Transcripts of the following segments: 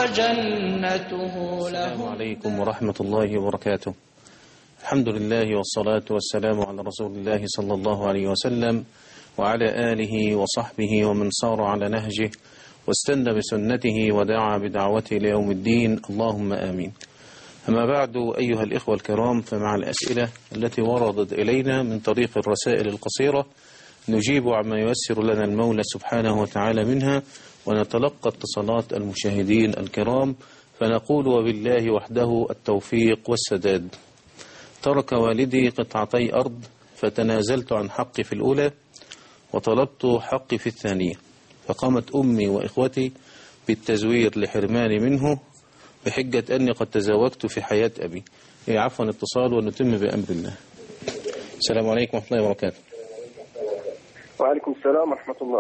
وجنته السلام له عليكم ورحمة الله وبركاته الحمد لله والصلاة والسلام على رسول الله صلى الله عليه وسلم وعلى آله وصحبه ومن صار على نهجه واستنى بسنته ودعا بدعوته ليوم الدين اللهم آمين أما بعد أيها الإخوة الكرام فمع الأسئلة التي وردت إلينا من طريق الرسائل القصيرة نجيب عما ييسر لنا المولى سبحانه وتعالى منها ونتلقى اتصالات المشاهدين الكرام فنقول وبالله وحده التوفيق والسداد ترك والدي قطعتي أرض فتنازلت عن حقي في الأولى وطلبت حقي في الثانية فقامت أمي وإخوتي بالتزوير لحرماني منه بحجة أني قد تزوجت في حياة أبي إيه عفوا اتصال ونتم بأمر الله السلام عليكم ورحمة الله وبركاته وعليكم السلام ورحمة الله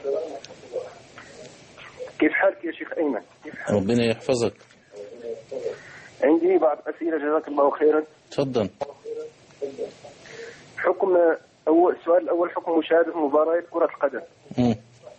كيف حالك يا شيخ أيمن كيف حالك؟ ربنا يحفظك عندي بعض أسئلة جزاك الله خيرا تفضل حكم أول السؤال الأول حكم مشاهدة مباريات كرة القدم مم.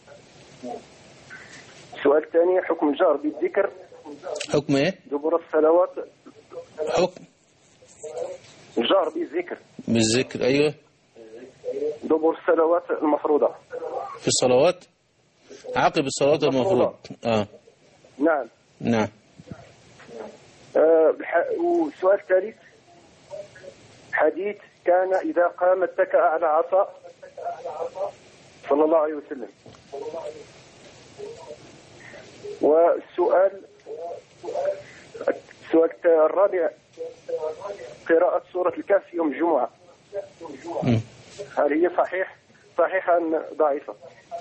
السؤال الثاني حكم الجهر بالذكر حكم إيه دبر الصلوات حكم الجهر بالذكر بالذكر أيوه دبر الصلوات المفروضة في الصلوات عقب الصلوات المفروض آه نعم نعم آه بح- والسؤال الثالث حديث كان إذا قام اتكأ على عصا صلى الله عليه وسلم والسؤال السؤال الرابع قراءة سورة الكهف يوم الجمعة مم. هل هي صحيح صحيحة أم ضعيفة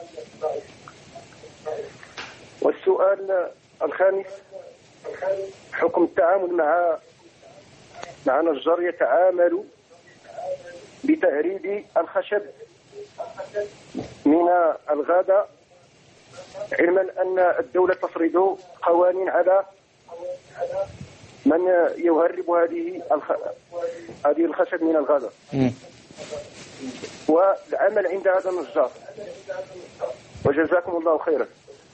والسؤال الخامس حكم التعامل مع مع نجار يتعامل بتهريب الخشب من الغابة علما أن الدولة تفرض قوانين على من يهرب هذه الخ... هذه الخشب من الغابة مم. والعمل عند هذا النجار وجزاكم الله خيرا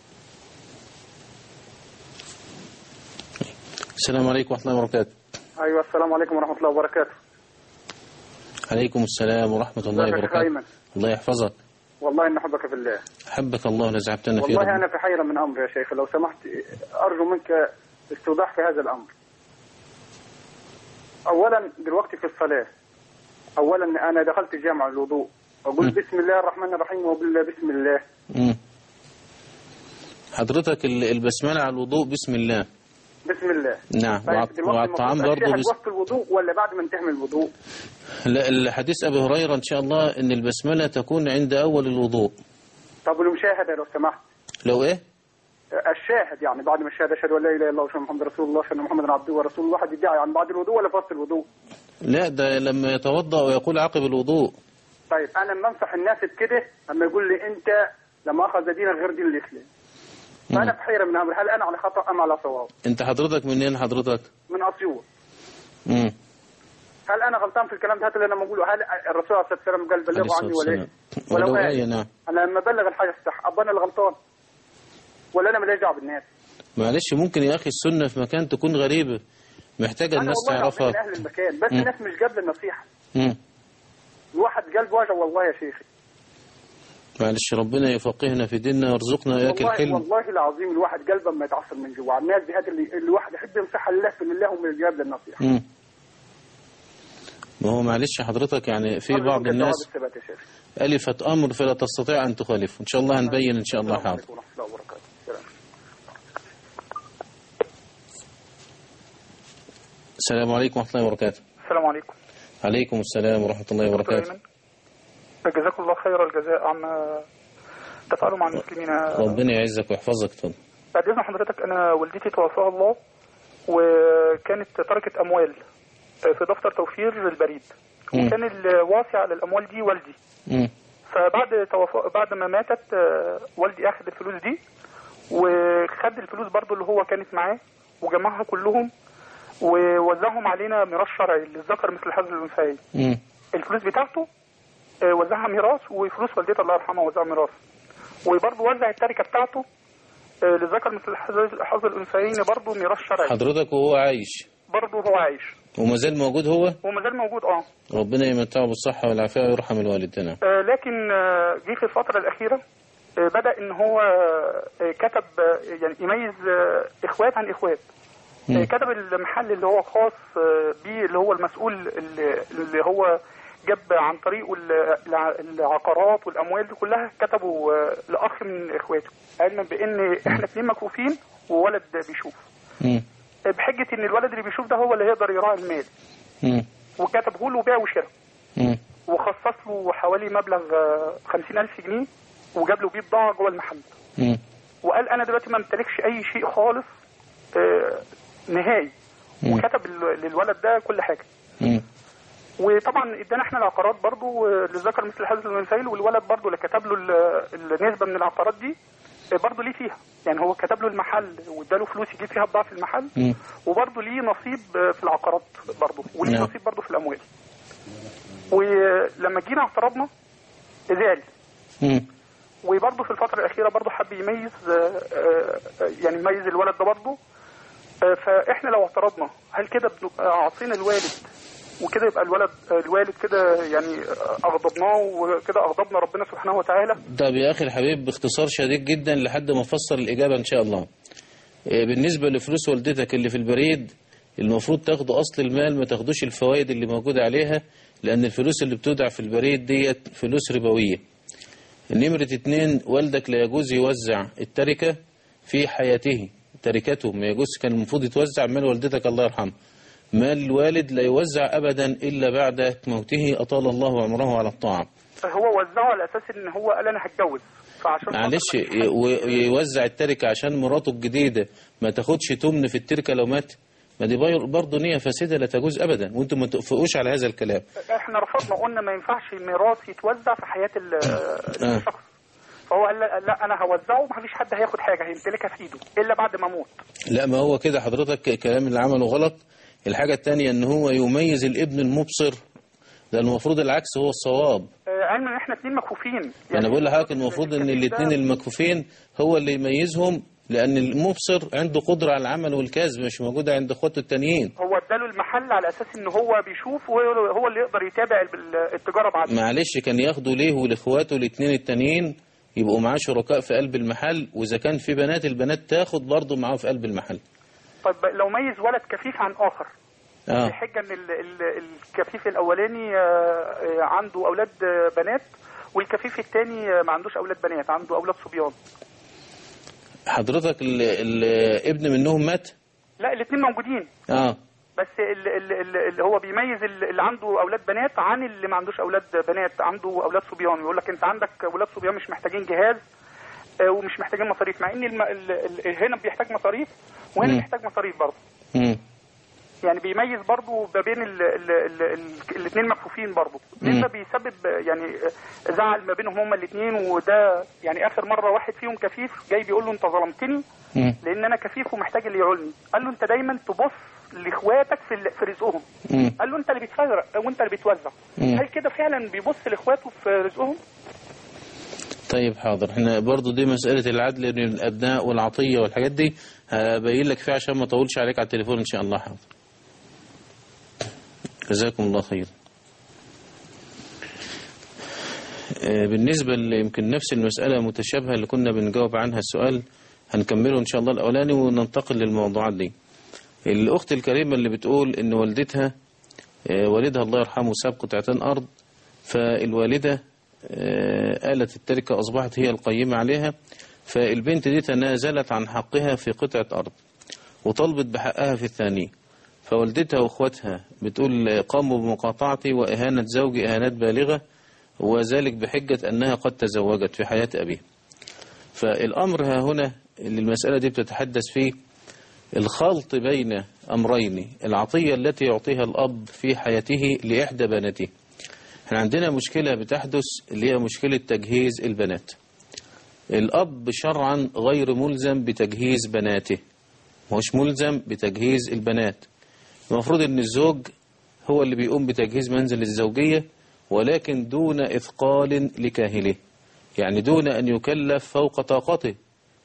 السلام عليكم ورحمة الله وبركاته ايوه السلام عليكم ورحمه الله وبركاته عليكم السلام ورحمة الله ازيك يا شيخ وبركاته أيمن؟ الله يحفظك والله ان احبك في الله أحبك الله لزعبتنا في والله رب انا في حيره من امر يا شيخ لو سمحت ارجو منك استوضاح في هذا الامر اولا دلوقتي في الصلاه اولا انا دخلت جامع الوضوء اقول م. بسم الله الرحمن الرحيم وبالله بسم الله مم. حضرتك ال- البسملة على الوضوء بسم الله بسم الله نعم طيب وع- دلوقتي وعلى الطعام المفروض برضه أشهد بس... وقت الوضوء ولا بعد ما انتهي من الوضوء لا الحديث أبي هريرة إن شاء الله إن البسملة تكون عند أول الوضوء طب والمشاهده لو سمحت لو إيه الشاهد يعني بعد ما الشهاده اشهد ان لا اله الا الله واشهد أن محمد رسول الله واشهد ان محمدا عبده ورسوله الواحد يدعي يعني بعد الوضوء ولا في وسط الوضوء لا ده لما يتوضأ ويقول عقب الوضوء طيب انا لما انصح الناس بكده لما يقول لي انت لما اخذ دينك غير دين الاسلام فانا في حيره من امر هل انا على خطا ام على صواب أنت حضرتك منين حضرتك من اسيوط مم. هل انا غلطان في الكلام ده هذا اللي انا بقوله هل الرسول عليه الصلاه والسلام قال عليه بلغوا الصلاة عني ولا ايه والسلام ولو آية نعم انا لما ابلغ الحاجه الصح ابقى انا اللي غلطان ولا انا ماليش دعوه بالناس معلش ممكن يا أخي السنة في مكان تكون غريبة محتاجة انا الناس والله العظيم تعرفها من اهل المكان بس مم. الناس مش قابله النصيحه مم. الواحد قلب وجع والله يا شيخي معلش ربنا يفقهنا في ديننا ويرزقنا وياك والله الحلم والله العظيم الواحد قلبه ما يتعصر من جوا الناس دي هذه اللي اللي الواحد يحب ينصحها لله في الله ومن الجاب للنصيحه مم. ما هو معلش حضرتك يعني في أرجو بعض منك الناس الجواب الثبات يا شيخ ألفت أمر فلا تستطيع أن تخالفه إن شاء الله هنبين إن شاء الله السلام حاضر عليكم ورحمه الله وبركاته سلام. السلام عليكم ورحمة الله وبركاته السلام عليكم عليكم السلام ورحمة الله وبركاته جزاكم الله خير الجزاء عما تفعلوا مع المسلمين ربنا يعزك ويحفظك اتفضل بعد اذن حضرتك انا والدتي توفاها الله وكانت تركت اموال في دفتر توفير البريد مم. وكان الواسع على الاموال دي والدي مم. فبعد توفى بعد ما ماتت آه، والدي اخذ الفلوس دي وخد الفلوس برضو اللي هو كانت معاه وجمعها كلهم ووزعهم علينا ميراث شرعي للذكر مثل حظ الانثيين مم. الفلوس بتاعته آه، وزعها ميراث وفلوس والدتي الله يرحمها وزعها ميراث وبرضه وزع التركه بتاعته آه، للذكر مثل حظ حظ الانثيين برضه ميراث شرعي حضرتك وهو عايش برضه هو عايش وما زال موجود هو وما زال موجود اه ربنا يمتعه بالصحة والعافية ويرحم الوالد نعم آه، لكن آه، جه في الفترة الأخيرة آه، بدأ إن هو آه، كتب آه، يعني يميز آه، إخوات عن إخوات آه، مم. كتب المحل اللي هو خاص آه، بيه اللي هو المسؤول اللي اللي هو جاب عن طريقه ال- الع- العقارات والأموال دي كلها كتبه آه، لأخ من إخواته علما بإن إحنا اتنين مكفوفين وولد بيشوف مم. آه، بحجة إن الولد اللي بيشوف ده هو اللي هيقدر يراعي المال مم. وكتبه له بيع وشراء مم. وخصص له حوالي مبلغ خمسين ألف جنيه وجاب له بيه بضاعة جوه المحل مم. وقال أنا دلوقتي ما امتلكش أي شيء خالص آه، نهائي مم. وكتب لل- للولد ده كل حاجة مم. وطبعا ادانا احنا العقارات برضو آه، للذكر مثل حظ الانثيين والولد برضو اللي كتب له ال- النسبة من العقارات دي آه، برضو ليه فيها يعني هو كتب له المحل واداله فلوس يجيب فيها بضاعة في المحل مم. وبرضه ليه نصيب آه، في العقارات برضه وليه نعم. نصيب برضه في الاموال ولما جينا اعترضنا زعل مم. وبرضه في الفتره الاخيره برضه حب يميز آه، آه، آه، يعني يميز الولد ده برضه آه، فاحنا لو اعترضنا هل كده بنبقى عاصين الوالد وكده يبقى الولد آه، الوالد كده يعني آه، اغضبناه وكده اغضبنا ربنا سبحانه وتعالى طب يا أخي الحبيب باختصار شديد جدا لحد ما أفسر الإجابة إن شاء الله إيه، بالنسبة لفلوس والدتك اللي في البريد المفروض تاخدوا أصل المال ما تاخدوش الفوائد اللي موجودة عليها لأن الفلوس اللي بتودع في البريد ديت فلوس ربوية نمرة اتنين والدك لا يجوز يوزع التركة في حياته تركته ما يجوز كان المفروض يتوزع مال والدتك الله يرحمه مال الوالد لا يوزع أبدا إلا بعد موته أطال الله عمره على الطاعة هو وزعه على اساس ان هو قال انا هتجوز فعشان معلش خاطر- ي- ويوزع التركة عشان مراته الجديدة ما تاخدش تمن في التركة لو مات ما دي بير- برضه نية فاسدة لا تجوز أبدا وانتم ما تقفقوش على هذا الكلام احنا رفضنا قلنا ما ينفعش الميراث يتوزع في حياة ال- آه. الشخص فهو قال لا, لا انا هوزعه ومفيش حد هياخد حاجة هيمتلكها في ايده الا بعد ما اموت لا ما هو كده حضرتك الكلام اللي عمله غلط الحاجة التانية ان هو يميز الابن المبصر ده المفروض العكس هو الصواب آه، علما ان احنا اتنين مكفوفين يعني انا بقول لحضرتك المفروض ان الاثنين المكفوفين هو اللي يميزهم لان المبصر عنده قدرة على العمل والكسب مش موجودة عند اخواته التانيين هو اداله المحل على اساس ان هو بيشوف وهو هو اللي يقدر يتابع ال- التجارة بعد معلش كان ياخدوا ليه ولاخواته الاثنين التانيين يبقوا معاه شركاء في قلب المحل واذا كان في بنات البنات تاخد برضه معاه في قلب المحل طيب لو ميز ولد كفيف عن اخر اه بحجة ان ال- ال- الكفيف الاولاني آه، آه، عنده اولاد آه، بنات والكفيف الثاني ما عندوش اولاد بنات عنده اولاد صبيان حضرتك ال- ال- ابن منهم مات لا الاثنين موجودين اه بس ال- ال- ال- اللي هو بيميز ال- اللي عنده اولاد بنات عن اللي ما عندوش اولاد بنات عنده اولاد صبيان يقول لك انت عندك اولاد صبيان مش محتاجين جهاز آه، ومش محتاجين مصاريف مع ان الم... ال... ال... هنا بيحتاج مصاريف وهنا مم. بيحتاج مصاريف برضه مم. يعني بيميز برضه ما بين ال... ال... ال... ال... الاثنين مكفوفين برضه مما بيسبب يعني زعل ما بينهم هما الاثنين وده يعني اخر مره واحد فيهم كفيف جاي بيقول له انت ظلمتني مم. لان انا كفيف ومحتاج اللي يعولني قال له انت دايما تبص لاخواتك في ال- في رزقهم مم. قال له انت اللي بتفرق وانت اللي بتوزع مم. هل كده فعلا بيبص لاخواته في رزقهم طيب حاضر احنا برضو دي مسألة العدل بين الأبناء والعطية والحاجات دي هبين لك فيها عشان ما اطولش عليك على التليفون إن شاء الله حاضر جزاكم الله خير آه، بالنسبة ل- يمكن نفس المسألة متشابهة اللي كنا بنجاوب عنها السؤال هنكمله إن شاء الله الأولاني وننتقل للموضوعات دي الأخت الكريمة اللي بتقول إن والدتها آه، والدها الله يرحمه ساب قطعتين أرض فالوالدة آه، آلة التركة أصبحت هي القيمة عليها فالبنت دي تنازلت عن حقها في قطعة أرض وطلبت بحقها في الثانية فوالدتها وأخواتها بتقول قاموا بمقاطعتي وإهانة زوجي إهانات بالغة وذلك بحجة أنها قد تزوجت في حياة أبيها فالأمر ها هنا اللي المسألة دي بتتحدث فيه الخلط بين أمرين العطية التي يعطيها الأب في حياته لإحدى بناته احنا عندنا مشكلة بتحدث اللي هي مشكلة تجهيز البنات الأب شرعا غير ملزم بتجهيز بناته مش ملزم بتجهيز البنات المفروض ان الزوج هو اللي بيقوم بتجهيز منزل الزوجية ولكن دون إثقال لكاهله يعني دون أن يكلف فوق طاقته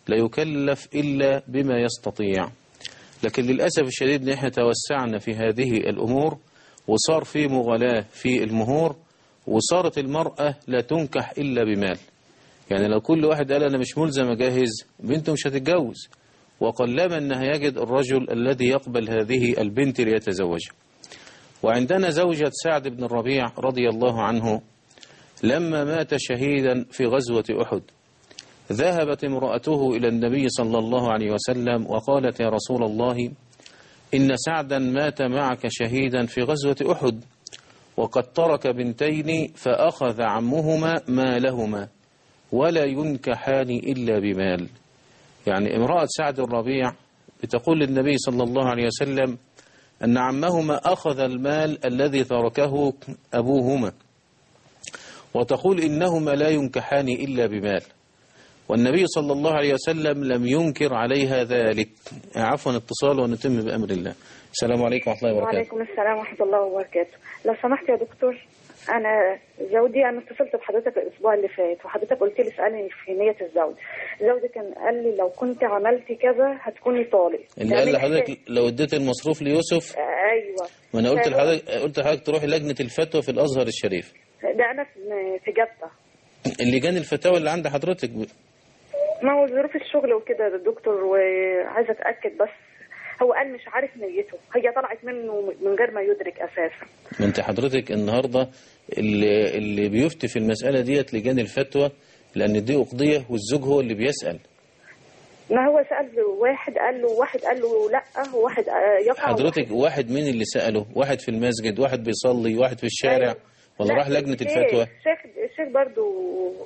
لا يكلف إلا بما يستطيع لكن للأسف الشديد نحن توسعنا في هذه الأمور وصار في مغالاة في المهور وصارت المرأة لا تنكح إلا بمال يعني لو كل واحد قال أنا مش ملزم أجهز بنته مش هتتجوز وقلما أنها يجد الرجل الذي يقبل هذه البنت ليتزوجها وعندنا زوجة سعد بن الربيع رضي الله عنه لما مات شهيدا في غزوة أحد ذهبت امرأته إلى النبي صلى الله عليه وسلم وقالت يا رسول الله إن سعدا مات معك شهيدا في غزوة أحد وقد ترك بنتين فأخذ عمهما مالهما ولا ينكحان إلا بمال يعني امرأة سعد الربيع بتقول للنبي صلى الله عليه وسلم أن عمهما أخذ المال الذي تركه أبوهما وتقول إنهما لا ينكحان إلا بمال والنبي صلى الله عليه وسلم لم ينكر عليها ذلك عفوا اتصال ونتم بأمر الله السلام عليكم ورحمة الله وبركاته وعليكم السلام ورحمة الله وبركاته لو سمحت يا دكتور أنا زوجي أنا اتصلت بحضرتك الأسبوع اللي فات وحضرتك قلت لي اسألني في نية الزوج زوجي كان قال لي لو كنت عملت كذا هتكوني طالق اللي قال تعملي لحضرتك حساب. لو اديت المصروف ليوسف أيوه ما انا قلت فهو- لحضرتك قلت لحضرتك تروحي لجنة الفتوى في الأزهر الشريف ده أنا في في جدة اللي جان الفتاوى اللي عند حضرتك ما هو ظروف الشغل وكده يا دكتور وعايزة أتأكد بس هو قال مش عارف نيته هي طلعت منه من غير ما يدرك أساسا ما انت حضرتك النهارده اللي, اللي بيفتي في المسألة ديت لجان الفتوى لأن دي أقضية والزوج هو اللي بيسأل ما هو سأل واحد قال له واحد قال له لا وواحد آه، يقع حضرتك واحد مين اللي سأله واحد في المسجد واحد بيصلي واحد في الشارع أيوة. ولا لا، راح لجنة الشيخ- الفتوى الشيخ الشيخ برضو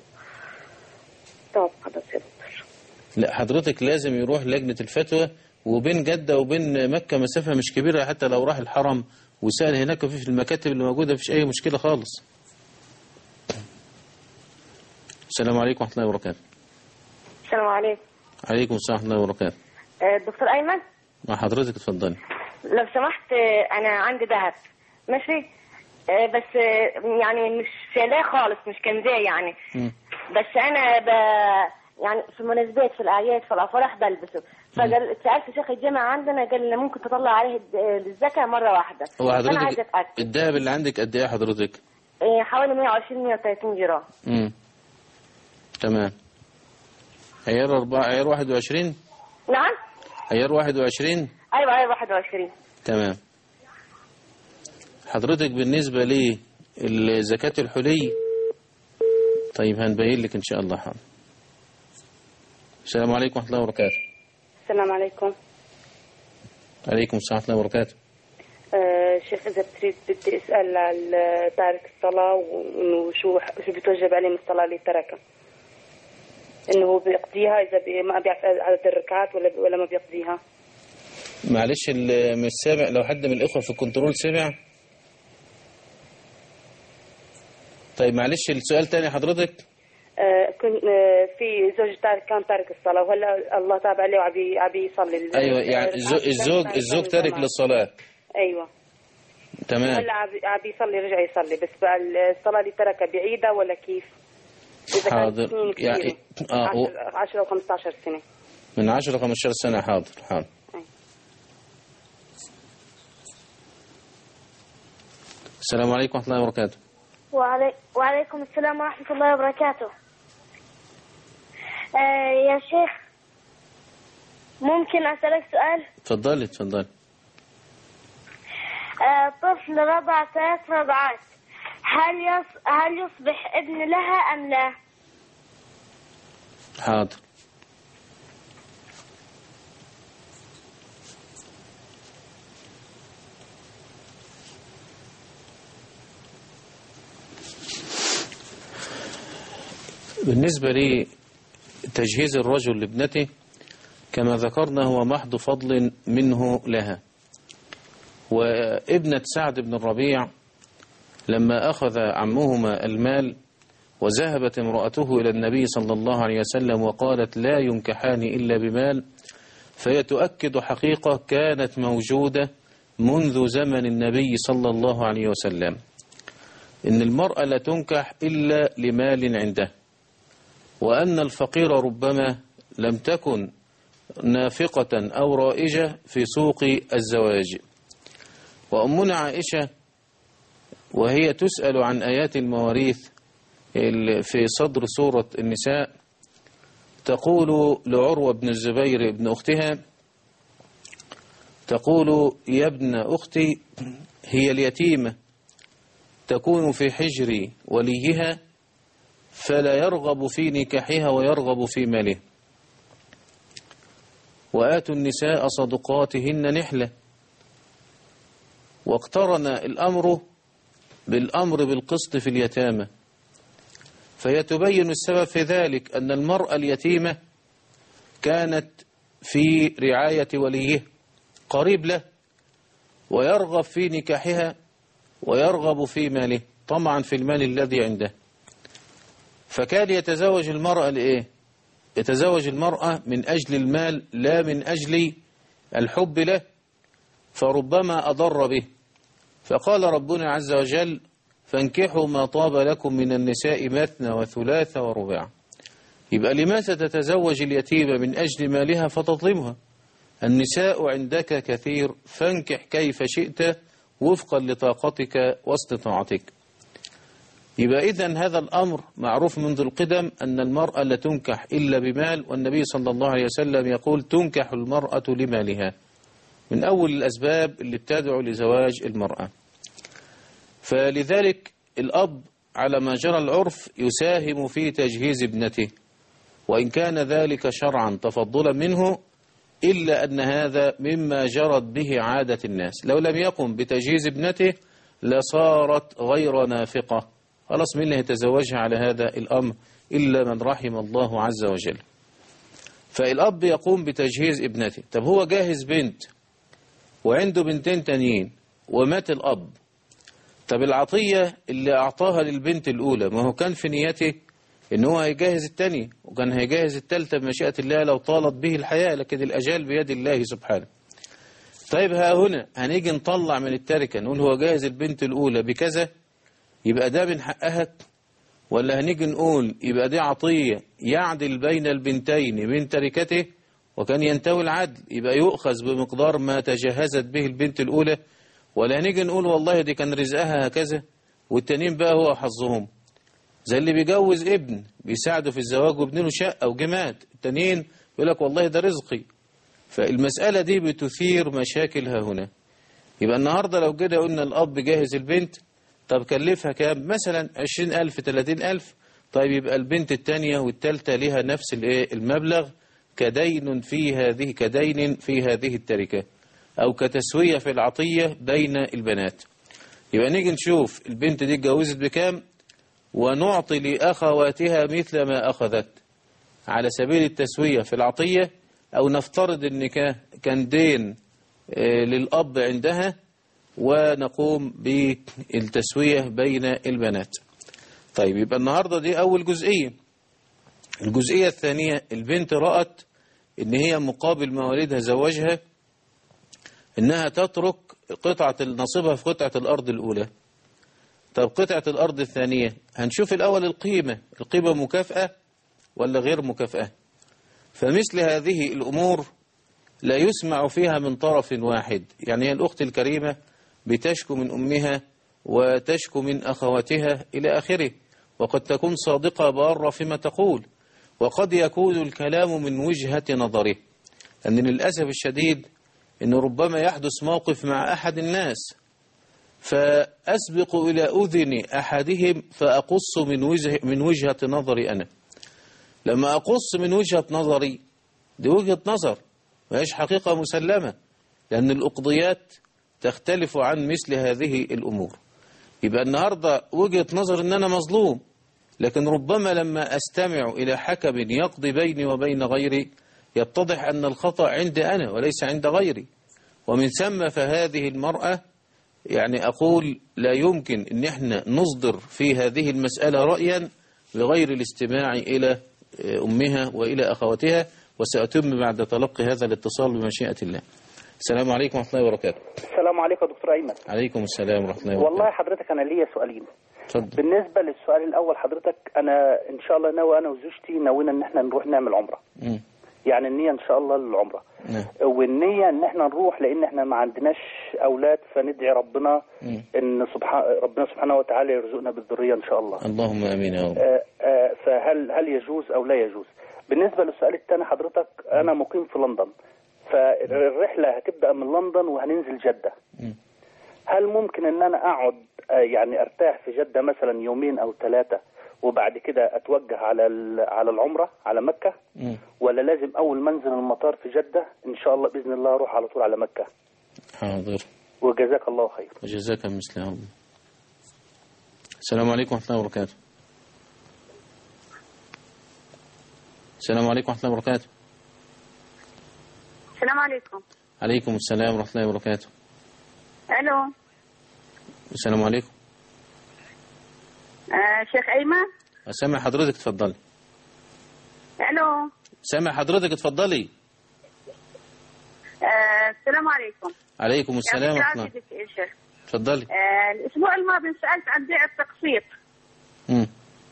طب خلاص يا دكتور لا حضرتك لازم يروح لجنة الفتوى وبين جدة وبين مكة مسافة مش كبيرة حتى لو راح الحرم وسأل هناك في في المكاتب اللي موجودة مفيش أي مشكلة خالص السلام عليكم ورحمة الله وبركاته السلام عليكم عليكم السلام ورحمة الله وبركاته آه، دكتور ايمن مع حضرتك اتفضلي لو سمحت آه، انا عندي ذهب ماشي آه، بس آه، يعني مش سلاح خالص مش كنزيه يعني مم. بس انا ب... يعني في المناسبات في الاعياد في الافراح بلبسه فقال سالت شيخ الجامعه عندنا قال لي ممكن تطلع عليه الد- الزكاه مره واحده هو فانا عايزه حضرتك اتاكد الدهب اللي عندك قد ايه حضرتك؟ آه، حوالي 120 130 جرام امم تمام عيار أربعة عيار 21 نعم عيار 21 ايوه ايوه 21 تمام حضرتك بالنسبة لي الزكاة الحلي طيب هنبين لك إن شاء الله حاضر السلام عليكم ورحمة الله وبركاته السلام عليكم عليكم السلام ورحمة الله وبركاته آه شيخ إذا بتريد بدي أسأل على تارك الصلاة وإنه شو شو بتوجب عليه من الصلاة اللي تركها إنه هو بيقضيها إذا بي ما بيعرف عدد الركعات ولا ولا ما بيقضيها معلش اللي مش سامع لو حد من الإخوة في الكنترول سمع طيب معلش السؤال تاني حضرتك آه كن آه في زوج تارك كان تارك الصلاة وهلا الله تاب عليه وعبي عبي يصلي ال- أيوة يعني الزو- الركعات الزوج الثانية الزوج بعد تارك الجماعة. للصلاة أيوة تمام هلا عبي عبي يصلي رجع يصلي بس بقى الصلاة اللي تركها بعيدة ولا كيف؟ إذا حاضر. كانت سنين كثيرة يعني- آه، هو- 10 و 15 سنة من 10 ل 15 سنة حاضر حاضر أي. السلام عليكم ورحمة الله وبركاته وعلي... وعليكم السلام ورحمة الله وبركاته آه يا شيخ ممكن أسألك سؤال اتفضلي اتفضلي آه طفل رضع ثلاث رضعات هل يص... هل يصبح ابن لها أم لا حاضر بالنسبة لي تجهيز الرجل لابنته كما ذكرنا هو محض فضل منه لها وابنة سعد بن الربيع لما أخذ عمهما المال وذهبت امرأته إلى النبي صلى الله عليه وسلم وقالت لا ينكحان إلا بمال فهي تؤكد حقيقة كانت موجودة منذ زمن النبي صلى الله عليه وسلم إن المرأة لا تنكح إلا لمال عنده وأن الفقير ربما لم تكن نافقة أو رائجة في سوق الزواج وأمنا عائشة وهي تسأل عن آيات المواريث ال- في صدر سورة النساء تقول لعروة بن الزبير ابن أختها تقول يا ابن أختي هي اليتيمة تكون في حجر وليها فلا يرغب في نكاحها ويرغب في ماله وآتوا النساء صدقاتهن نحلة واقترن الأمر بالأمر بالقسط في اليتامى فيتبين السبب في ذلك أن المرأة اليتيمة كانت في رعاية وليه قريب له ويرغب في نكاحها ويرغب في ماله طمعا في المال الذي عنده فكان يتزوج المرأة لإيه يتزوج المرأة من أجل المال لا من أجل الحب له فربما أضر به فقال ربنا عز وجل فانكحوا ما طاب لكم من النساء مثنى وثلاث ورباع يبقى لماذا تتزوج اليتيمة من أجل مالها فتظلمها النساء عندك كثير فانكح كيف شئت وفقا لطاقتك واستطاعتك يبقى إذن هذا الأمر معروف منذ القدم أن المرأة لا تنكح إلا بمال والنبي صلى الله عليه وسلم يقول تنكح المرأة لمالها من أول الأسباب اللي بتدعو لزواج المرأة فلذلك الأب على ما جرى العرف يساهم في تجهيز ابنته وإن كان ذلك شرعا تفضلا منه إلا أن هذا مما جرت به عادة الناس لو لم يقم بتجهيز ابنته لصارت غير نافقة خلاص مين اللي هيتزوجها على هذا الأمر إلا من رحم الله عز وجل فالأب يقوم بتجهيز ابنته طب هو جاهز بنت وعنده بنتين تانيين ومات الأب طب العطية اللي أعطاها للبنت الأولى ما هو كان في نيته إن هو هيجهز التانية وكان هيجهز التالتة بمشيئة الله لو طالت به الحياة لكن الأجال بيد الله سبحانه طيب ها هنا هنيجي نطلع من التركة نقول هو جاهز البنت الأولى بكذا يبقى ده من حقها ولا هنيجي نقول يبقى دي عطية يعدل بين البنتين من تركته وكان ينتوي العدل يبقى يؤخذ بمقدار ما تجهزت به البنت الأولى ولا هنيجي نقول والله دي كان رزقها هكذا والتانيين بقى هو حظهم زي اللي بيجوز ابن بيساعده في الزواج وابن له شقة وجماد التانيين يقول لك والله ده رزقي فالمسألة دي بتثير مشاكلها هنا يبقى النهاردة لو كده قلنا الأب جاهز البنت طب كلفها كام مثلا عشرين ألف تلاتين ألف طيب يبقى البنت التانية والتالتة لها نفس الايه المبلغ كدين في هذه كدين في هذه التركة أو كتسوية في العطية بين البنات يبقى نيجي نشوف البنت دي اتجوزت بكام ونعطي لأخواتها مثل ما أخذت على سبيل التسوية في العطية أو نفترض أن كان دين آه، للأب عندها ونقوم بالتسوية بين البنات طيب يبقى النهاردة دي أول جزئية الجزئية الثانية البنت رأت إن هي مقابل ما والدها زوجها إنها تترك قطعة نصيبها في قطعة الأرض الأولى طب قطعة الأرض الثانية هنشوف الأول القيمة القيمة مكافأة ولا غير مكافأة فمثل هذه الأمور لا يسمع فيها من طرف واحد يعني هي الأخت الكريمة بتشكو من أمها وتشكو من أخواتها إلى آخره وقد تكون صادقة بارة فيما تقول وقد يكون الكلام من وجهة نظره أن للأسف الشديد أن ربما يحدث موقف مع أحد الناس فأسبق إلى أذن أحدهم فأقص من, وجه من وجهة نظري أنا لما أقص من وجهة نظري دي وجهة نظر وهيش حقيقة مسلمة لأن الأقضيات تختلف عن مثل هذه الأمور يبقى النهاردة وجهة نظر أن أنا مظلوم لكن ربما لما أستمع إلى حكم يقضي بيني وبين غيري يتضح أن الخطأ عندي أنا وليس عند غيري ومن ثم فهذه المرأة يعني أقول لا يمكن أن احنا نصدر في هذه المسألة رأيا بغير الاستماع إلى أمها وإلى أخواتها وسأتم بعد تلقي هذا الاتصال بمشيئة الله السلام عليكم ورحمة الله وبركاته السلام عليكم يا دكتور ايمن عليكم السلام ورحمة الله وبركاته والله حضرتك انا ليا سؤالين اتفضل بالنسبه للسؤال الاول حضرتك انا ان شاء الله ناوي انا وزوجتي ناويين ان احنا نروح نعمل عمره مم. يعني النيه ان شاء الله للعمره نعم والنيه ان احنا نروح لان احنا ما عندناش اولاد فندعي ربنا مم. ان سبحان ربنا سبحانه وتعالى يرزقنا بالذريه ان شاء الله اللهم امين يا رب آه، آه، فهل هل يجوز او لا يجوز بالنسبه للسؤال الثاني حضرتك انا مقيم في لندن فالرحله هتبدا من لندن وهننزل جده مم. هل ممكن ان انا اقعد آه، يعني ارتاح في جده مثلا يومين او ثلاثه وبعد كده اتوجه على ال- على العمره على مكه مم. ولا لازم اول ما انزل المطار في جده ان شاء الله باذن الله اروح على طول على مكه حاضر وجزاك الله خير وجزاك مثل هذا السلام عليكم ورحمة الله وبركاته السلام عليكم ورحمة الله وبركاته السلام عليكم عليكم السلام ورحمة الله وبركاته الو السلام عليكم آه شيخ ايمن سامع حضرتك تفضلي الو سامع حضرتك اتفضلي آه السلام عليكم عليكم السلام يعطيك ورحمة الله العافية يا شيخ تفضلي آه الاسبوع الماضي سالت عن بيع التقسيط مم.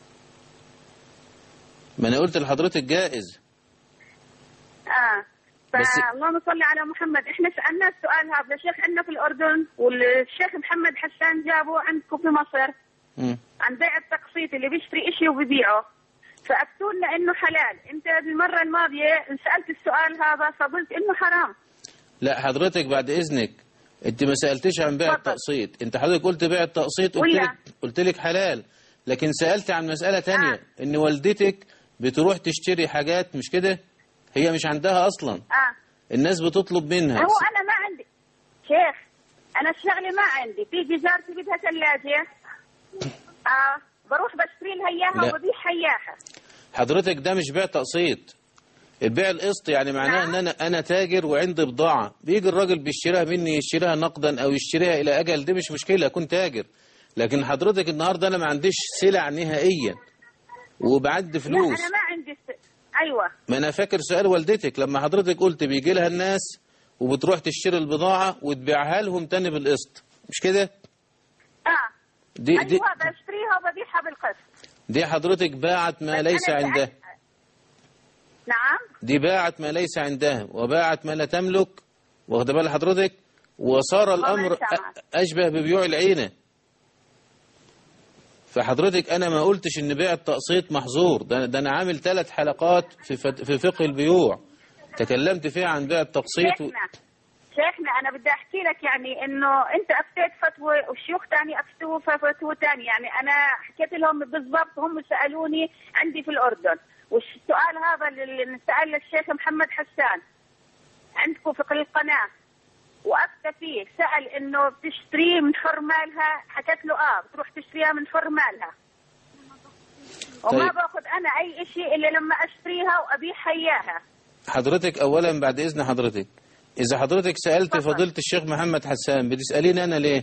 ما انا قلت لحضرتك جائز اه بس- فاللهم صل على محمد احنا سالنا السؤال هذا يا شيخ عندنا في الاردن والشيخ محمد حسان جابه عندكم في مصر مم. عن بيع التقسيط اللي بيشتري اشي وبيبيعه فافتونا انه حلال انت المره الماضيه سالت السؤال هذا فقلت انه حرام لا حضرتك بعد اذنك انت ما سالتش عن بيع اتفضل. التقسيط انت حضرتك قلت بيع التقسيط قلت ولا. لك قلت لك حلال لكن سالت عن مساله تانية آه. ان والدتك بتروح تشتري حاجات مش كده هي مش عندها اصلا اه الناس بتطلب منها هو انا ما عندي شيخ انا الشغله ما عندي في جزارتي بدها ثلاجه اه بروح بشتري لها لا. اياها وببيعها اياها حضرتك ده مش بيع تقسيط البيع القسط يعني معناه ان انا انا تاجر وعندي بضاعه بيجي الراجل بيشتريها مني يشتريها نقدا او يشتريها الى اجل دي مش مشكله اكون تاجر لكن حضرتك النهارده انا ما عنديش سلع نهائيا وبعد لا فلوس انا ما عندي س... ايوه ما انا فاكر سؤال والدتك لما حضرتك قلت بيجي لها الناس وبتروح تشتري البضاعه وتبيعها لهم تاني بالقسط مش كده اه دي دي ايوه بشتريها وببيعها بالقسط دي حضرتك باعت ما بس ليس أنا عندها سألت- نعم دي باعت ما ليس عندها وباعت ما لا تملك واخد بال حضرتك وصار الامر سامعك. أ- اشبه ببيوع العينه فحضرتك انا ما قلتش ان بيع التقسيط محظور ده, ده انا عامل ثلاث حلقات في فت- في فقه البيوع تكلمت فيها عن بيع التقسيط و... شيخنا شيخنا انا بدي احكي لك يعني انه انت افتيت فتوى وشيوخ تاني افتوا فتوى تاني يعني انا حكيت لهم بالضبط هم سالوني عندي في الاردن والسؤال هذا اللي سال الشيخ محمد حسان عندكم في القناه وافتى فيه سال انه بتشتريه من حر مالها حكيت له اه بتروح تشتريها من حر مالها وما طيب. باخذ انا اي شيء الا لما اشتريها وابيعها اياها حضرتك اولا بعد اذن حضرتك اذا حضرتك سالت اتفضل. فضيله الشيخ محمد حسان بتساليني انا ليه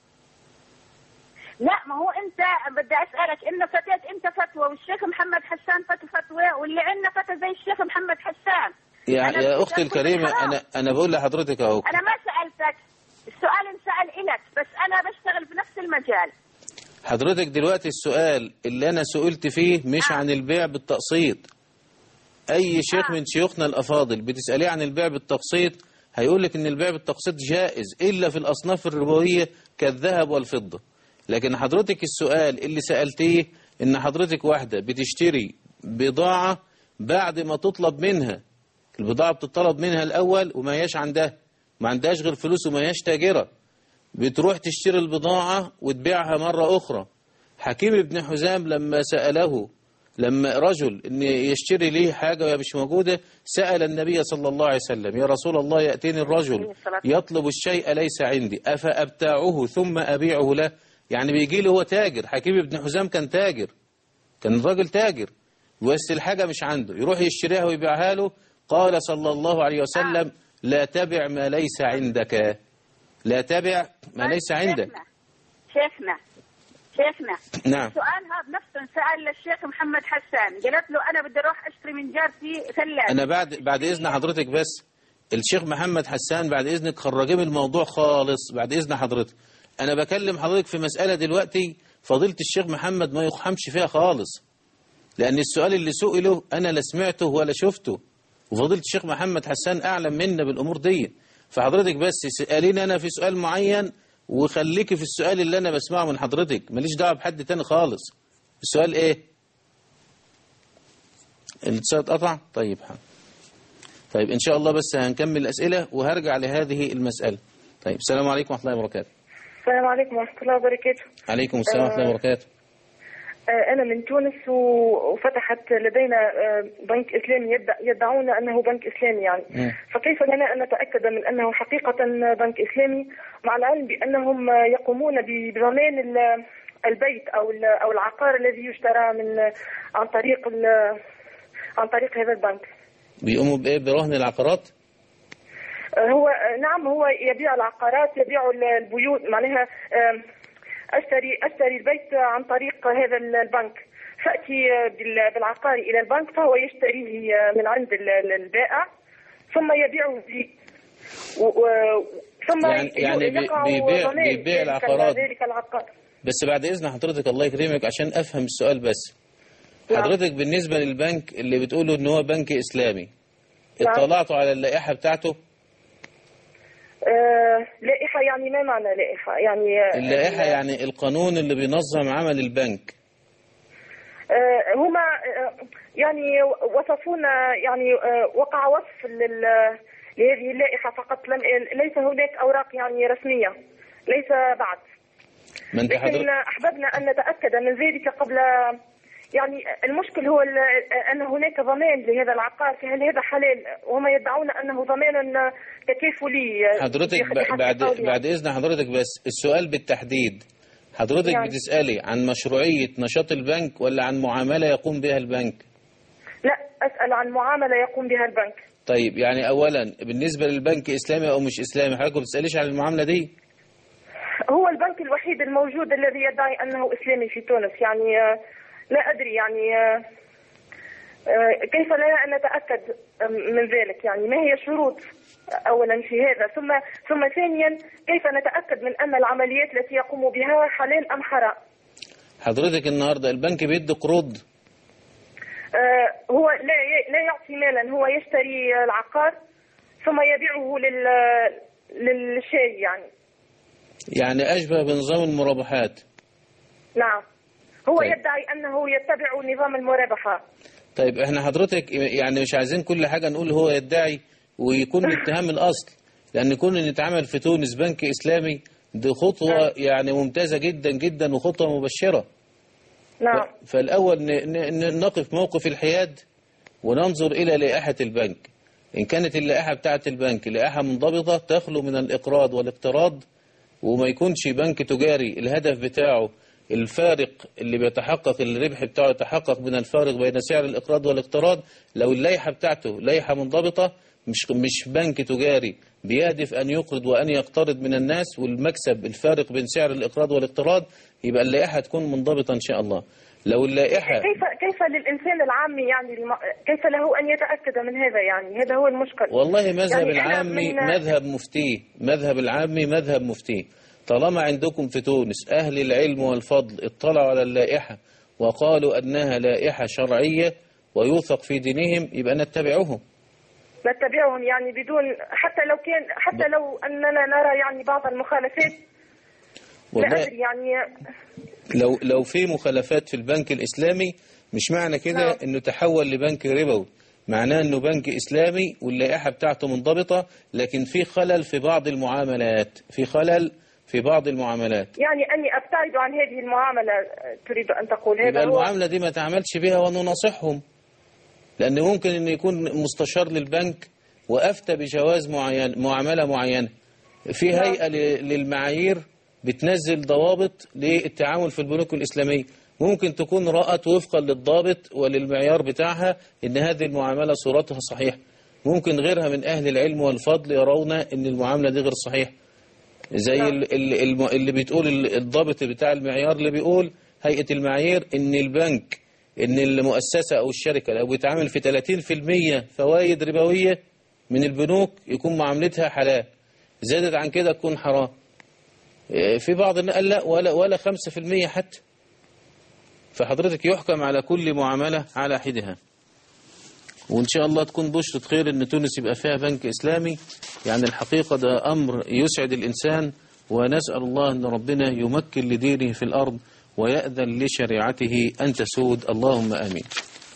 لا ما هو انت بدي اسالك انه فتيت انت فتوى والشيخ محمد حسان فتوى فتوى واللي عندنا فتى زي الشيخ محمد حسان يا, أنا يا بدي اختي أدخل الكريمه بالحرام. انا انا بقول لحضرتك اهو انا ما سالتك السؤال انسال الك بس انا بشتغل في نفس المجال حضرتك دلوقتي السؤال اللي انا سئلت فيه مش آه. عن البيع بالتقسيط اي شيخ آه. من شيوخنا الافاضل بتساليه عن البيع بالتقسيط هيقول لك ان البيع بالتقسيط جائز الا في الاصناف الربويه كالذهب والفضه لكن حضرتك السؤال اللي سالتيه ان حضرتك واحده بتشتري بضاعه بعد ما تطلب منها البضاعه بتطلب منها الاول وما هياش عندها ما عندهاش غير فلوس وما هياش تاجره بتروح تشتري البضاعة وتبيعها مرة أخرى حكيم بن حزام لما سأله لما رجل ان يشتري ليه حاجة وهي مش موجودة سأل النبي صلى الله عليه وسلم يا رسول الله يأتيني الرجل يطلب الشيء ليس عندي أفأبتاعه ثم أبيعه له يعني بيجي له هو تاجر حكيم بن حزام كان تاجر كان الراجل تاجر بس الحاجة مش عنده يروح يشتريها ويبيعها له قال صلى الله عليه وسلم لا تبع ما ليس عندك لا تبع ما ليس عندك شيخنا شيخنا شيخنا نعم السؤال هذا نفسه سأل للشيخ محمد حسان قالت له أنا بدي أروح أشتري من جارتي ثلاجة أنا بعد بعد إذن حضرتك بس الشيخ محمد حسان بعد إذنك خرجي من الموضوع خالص بعد إذن حضرتك أنا بكلم حضرتك في مسألة دلوقتي فضيلة الشيخ محمد ما يقحمش فيها خالص لأن السؤال اللي سئله أنا لا سمعته ولا شفته وفضيله الشيخ محمد حسان اعلم منا بالامور دي فحضرتك بس ساليني انا في سؤال معين وخليكي في السؤال اللي انا بسمعه من حضرتك ماليش دعوه بحد تاني خالص السؤال ايه الاتصال اتقطع طيب حاضر طيب ان شاء الله بس هنكمل الاسئله وهرجع لهذه المساله طيب السلام عليكم ورحمه الله وبركاته السلام عليكم ورحمة الله وبركاته عليكم السلام ورحمه الله وبركاته آه، أنا من تونس و- وفتحت لدينا آه، بنك إسلامي يدع- يدعون أنه بنك إسلامي يعني مم. فكيف لنا أن نتأكد من أنه حقيقة بنك إسلامي مع العلم بأنهم آه، يقومون ب- بضمان ال- البيت أو ال- أو العقار الذي يشترى من عن طريق ال- عن طريق هذا البنك بيقوموا بايه برهن العقارات آه، هو آه، نعم هو يبيع العقارات يبيع ال- البيوت معناها آم، اشتري اشتري البيت عن طريق هذا ال- البنك فاتي آه، بال- بالعقار الى البنك فهو يشتريه آه، من عند ال- ال- البائع ثم يبيعه لي و- و- ثم يعني- يعني بي- يقع بيبيع- ضمان بيبيع ذلك- العقارات. ذلك العقار بس بعد اذن حضرتك الله يكرمك عشان افهم السؤال بس نعم. حضرتك بالنسبه للبنك اللي بتقوله ان هو بنك اسلامي نعم. اطلعتوا على اللائحه بتاعته آه، لائحة يعني ما معنى لائحة يعني آه، اللائحه يعني القانون اللي بينظم عمل البنك آه، هما آه، يعني وصفونا يعني آه، وقع وصف لل- لهذه اللائحة فقط لم ليس هناك أوراق يعني رسمية ليس بعد ما انت لكن حضرتك أحببنا أن نتأكد من ذلك قبل يعني المشكل هو ال- أن هناك ضمان لهذا العقار فهل هذا حلال وهم يدعون أنه ضمان تكافلي حضرتك بحسب ب- بعد قولهم. بعد اذن حضرتك بس السؤال بالتحديد حضرتك يعني. بتسالي عن مشروعيه نشاط البنك ولا عن معامله يقوم بها البنك لا أسأل عن معاملة يقوم بها البنك طيب يعني اولا بالنسبه للبنك اسلامي او مش اسلامي حضرتك ما بتساليش عن المعامله دي هو البنك الوحيد الموجود الذي يدعي انه اسلامي في تونس يعني آه، لا ادري يعني آه، آه، كيف لنا ان نتاكد آه، من ذلك يعني ما هي الشروط اولا في هذا ثم ثم ثانيا كيف نتاكد من ان العمليات التي يقوم بها حلال ام حرام حضرتك النهارده البنك بيدي قروض آه، هو لا ي- لا يعطي مالا هو يشتري العقار ثم يبيعه لل للشيء يعني يعني اشبه بنظام المرابحات نعم هو طيب. يدعي انه يتبع نظام المرابحه طيب احنا حضرتك يعني مش عايزين كل حاجة نقول هو يدعي ويكون الاتهام الأصل لأن كون إن يتعمل في تونس بنك إسلامي دي خطوة يعني ممتازة جدا جدا وخطوة مبشرة نعم ف- فالأول ن- ن- ن- نقف موقف الحياد وننظر إلى لائحة البنك إن كانت اللائحة بتاعة البنك لائحة منضبطة تخلو من الإقراض والاقتراض وما يكونش بنك تجاري الهدف بتاعه الفارق اللي بيتحقق الربح بتاعه يتحقق من الفارق بين سعر الإقراض والاقتراض لو اللائحة بتاعته لائحة منضبطة مش مش بنك تجاري بيهدف أن يقرض وأن يقترض من الناس والمكسب الفارق بين سعر الإقراض والاقتراض يبقى اللائحة تكون منضبطة إن شاء الله لو اللائحة كيف كيف للانسان العامي يعني الم... كيف له ان يتاكد من هذا يعني هذا هو المشكل والله مذهب يعني أنا العامي من- مذهب مفتيه مذهب العامي مذهب مفتيه طالما عندكم في تونس أهل العلم والفضل اطلعوا على اللائحة وقالوا أنها لائحة شرعية ويوثق في دينهم يبقى نتبعهم نتبعهم يعني بدون حتى لو كان حتى لو اننا نرى يعني بعض المخالفات لا والله ادري يعني لو لو في مخالفات في البنك الإسلامي مش معنى كده نعم. إنه تحول لبنك ربوي معناه إنه بنك إسلامي واللائحة بتاعته منضبطة لكن في خلل في بعض المعاملات في خلل في بعض المعاملات يعني اني ابتعد عن هذه المعامله تريد ان تقول هذا يبقى هو المعاملة دي ما تعملش بيها ونناصحهم لأن ممكن أن يكون مستشار للبنك وأفتى بجواز معين معاملة معينة في نعم. هيئة ل- للمعايير بتنزل ضوابط للتعامل في البنوك الإسلامية ممكن تكون رأت وفقا للضابط وللمعيار بتاعها أن هذه المعاملة صورتها صحيحة ممكن غيرها من أهل العلم والفضل يرون أن المعاملة دي غير صحيحة زي نعم. ال- ال- الم- اللي بتقول ال- الضابط بتاع المعيار اللي بيقول هيئة المعايير ان البنك ان المؤسسة او الشركة لو بتعامل في 30% فوائد ربوية من البنوك يكون معاملتها حلال زادت عن كده تكون حرام إيه، في بعض الناس قال لا ولا ولا 5% حتى فحضرتك يحكم على كل معاملة على حدها وإن شاء الله تكون بشرة خير إن تونس يبقى فيها بنك إسلامي يعني الحقيقة ده أمر يسعد الإنسان ونسأل الله أن ربنا يمكن لدينه في الأرض ويأذن لشريعته أن تسود اللهم آمين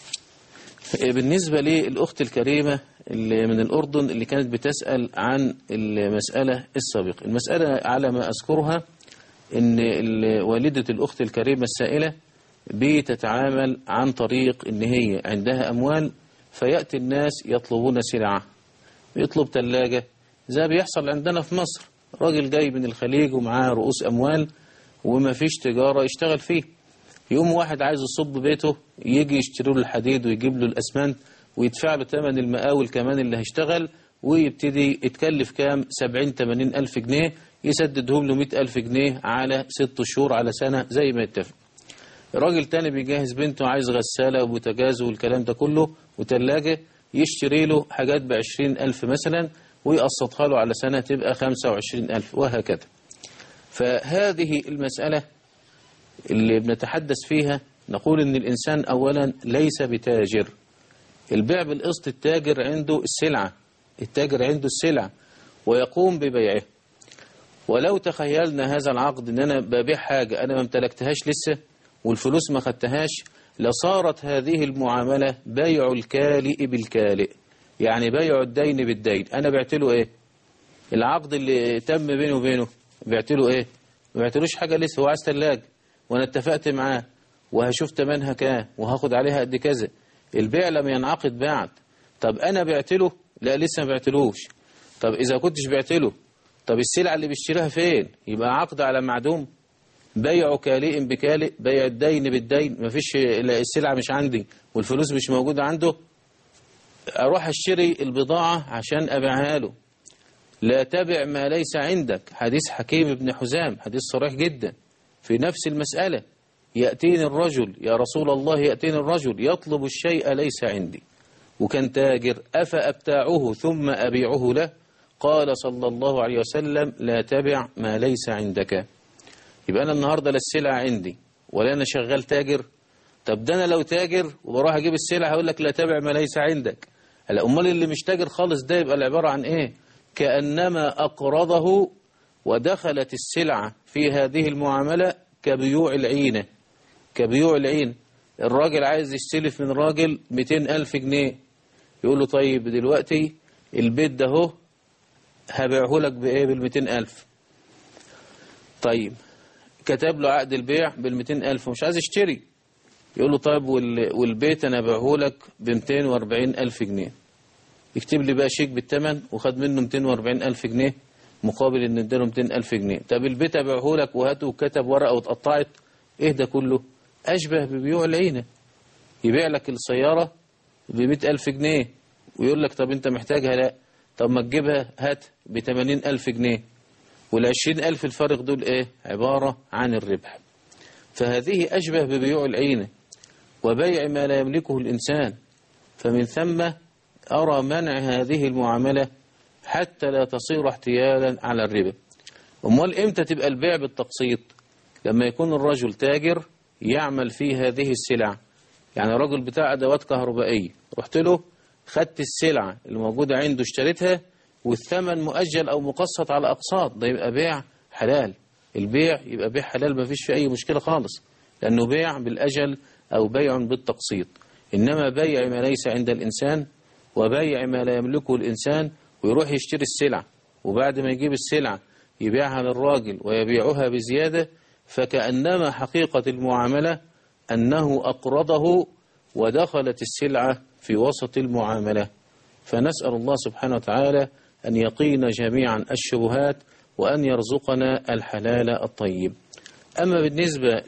بالنسبة للأخت الكريمة اللي من الأردن اللي كانت بتسأل عن المسألة السابقة المسألة على ما أذكرها إن ال- والدة الأخت الكريمة السائلة بتتعامل عن طريق إن هي عندها أموال فيأتي الناس يطلبون سلعة يطلب ثلاجة زي بيحصل عندنا في مصر راجل جاي من الخليج ومعاه رؤوس أموال وما فيش تجارة يشتغل فيه يقوم واحد عايز يصب بيته يجي يشتري له الحديد ويجيب له الأسمنت ويدفع له ثمن المقاول كمان اللي هيشتغل ويبتدي يتكلف كام 70 80 ألف جنيه يسددهم له 100 ألف جنيه على ست شهور على سنة زي ما يتفق راجل تاني بيجهز بنته عايز غسالة وبوتاجاز والكلام ده كله وتلاجة يشتري له حاجات بعشرين ألف مثلا ويقسطها له على سنة تبقى خمسة وعشرين ألف وهكذا فهذه المسألة اللي بنتحدث فيها نقول ان الإنسان أولا ليس بتاجر البيع بالقسط التاجر عنده السلعة التاجر عنده السلعة ويقوم ببيعها ولو تخيلنا هذا العقد ان انا ببيع حاجة انا ما امتلكتهاش لسه والفلوس ما خدتهاش لصارت هذه المعاملة بيع الكالئ بالكالئ يعني بيع الدين بالدين انا بعت له ايه العقد اللي تم بينه وبينه بعت له ايه ما بعتلوش حاجة لسه هو عايز ثلاجة وانا اتفقت معاه وهشوف تمنها كام وهاخد عليها قد كذا البيع لم ينعقد بعد طب انا بعت له لا لسه ما بعتلوش طب اذا كنتش بعت له طب السلعة اللي بيشتريها فين يبقى عقد على معدوم بيع كالئ بكالئ بيع الدين بالدين مفيش لا السلعة مش عندي والفلوس مش موجودة عنده اروح اشتري البضاعة عشان ابيعها له لا تبع ما ليس عندك حديث حكيم بن حزام حديث صريح جدا في نفس المسألة يأتيني الرجل يا رسول الله يأتيني الرجل يطلب الشيء ليس عندي وكان تاجر أفأبتاعه ثم أبيعه له قال صلى الله عليه وسلم لا تبع ما ليس عندك يبقى أنا النهاردة لا السلعة عندي ولا أنا شغال تاجر طب ده أنا لو تاجر وبروح أجيب السلعة هقول لك لا تبع ما ليس عندك هلا أمال اللي مش تاجر خالص ده يبقى العبارة عن إيه كأنما أقرضه ودخلت السلعة في هذه المعاملة كبيوع العينة كبيوع العين الراجل عايز يستلف من راجل 200 ألف جنيه يقول له طيب دلوقتي البيت ده هو هبيعه لك بإيه بال 200 ألف طيب كتب له عقد البيع بال 200 ألف ومش عايز يشتري يقول له طيب وال- والبيت أنا بيعه لك ب 240 ألف جنيه يكتب لي بقى شيك بالثمن وخد منه 240 ألف جنيه مقابل ان اداله 200 ألف جنيه طب البيت ابيعه لك وهاته وكتب ورقة واتقطعت ايه ده كله اشبه ببيوع العينة يبيع لك السيارة ب 100 ألف جنيه ويقول لك طب انت محتاجها لا طب ما تجيبها هات ب 80 ألف جنيه وال 20 ألف الفرق دول ايه عبارة عن الربح فهذه أشبه ببيوع العينة وبيع ما لا يملكه الإنسان فمن ثم أرى منع هذه المعاملة حتى لا تصير احتيالا على الربا أمال إمتى تبقى البيع بالتقسيط لما يكون الرجل تاجر يعمل في هذه السلع يعني رجل بتاع أدوات كهربائية رحت له خدت السلعة اللي موجودة عنده اشتريتها والثمن مؤجل أو مقسط على أقساط ده يبقى بيع حلال البيع يبقى بيع حلال ما فيش فيه أي مشكلة خالص لأنه بيع بالأجل أو بيع بالتقسيط إنما بيع ما ليس عند الإنسان وبيع ما لا يملكه الإنسان ويروح يشتري السلع وبعد ما يجيب السلع يبيعها للراجل ويبيعها بزيادة فكأنما حقيقة المعاملة أنه أقرضه ودخلت السلعة في وسط المعاملة فنسأل الله سبحانه وتعالى أن يقينا جميعا الشبهات وأن يرزقنا الحلال الطيب أما بالنسبة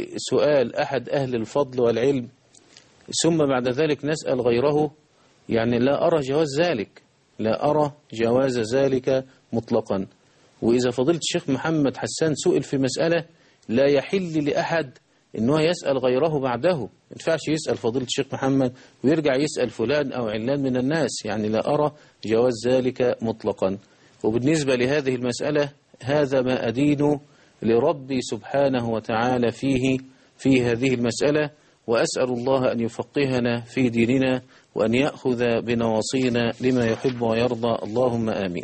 لسؤال أحد أهل الفضل والعلم ثم بعد ذلك نسأل غيره يعني لا أرى جواز ذلك لا أرى جواز ذلك مطلقا وإذا فضلت الشيخ محمد حسان سئل في مسألة لا يحل لأحد أنه يسأل غيره بعده ما ينفعش يسأل فضيلة الشيخ محمد ويرجع يسأل فلان أو علان من الناس يعني لا أرى جواز ذلك مطلقا وبالنسبة لهذه المسألة هذا ما أدين لربي سبحانه وتعالى فيه في هذه المسألة وأسأل الله أن يفقهنا في ديننا وأن يأخذ بنواصينا لما يحب ويرضى اللهم آمين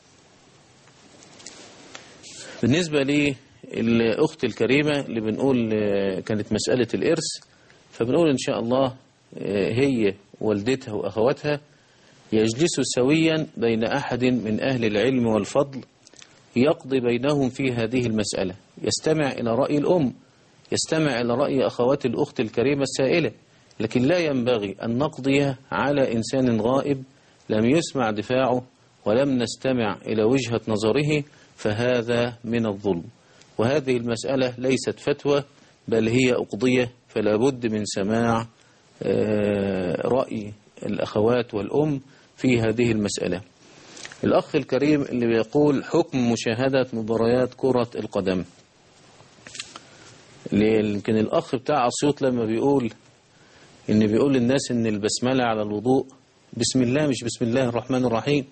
بالنسبة لي الأخت الكريمة اللي بنقول آه، كانت مسألة الإرث فبنقول إن شاء الله آه، هي والدتها وأخواتها يجلسوا سويا بين أحد من أهل العلم والفضل يقضي بينهم في هذه المسألة يستمع إلى رأي الأم يستمع إلى رأي أخوات الأخت الكريمة السائلة لكن لا ينبغي أن نقضي على إنسان غائب لم يسمع دفاعه ولم نستمع إلى وجهة نظره فهذا من الظلم وهذه المسألة ليست فتوى بل هي أقضية فلا بد من سماع آه، رأي الأخوات والأم في هذه المسألة الأخ الكريم اللي بيقول حكم مشاهدة مباريات كرة القدم اللي يمكن الأخ بتاع أسيوط لما بيقول إن بيقول للناس إن البسملة على الوضوء بسم الله مش بسم الله الرحمن الرحيم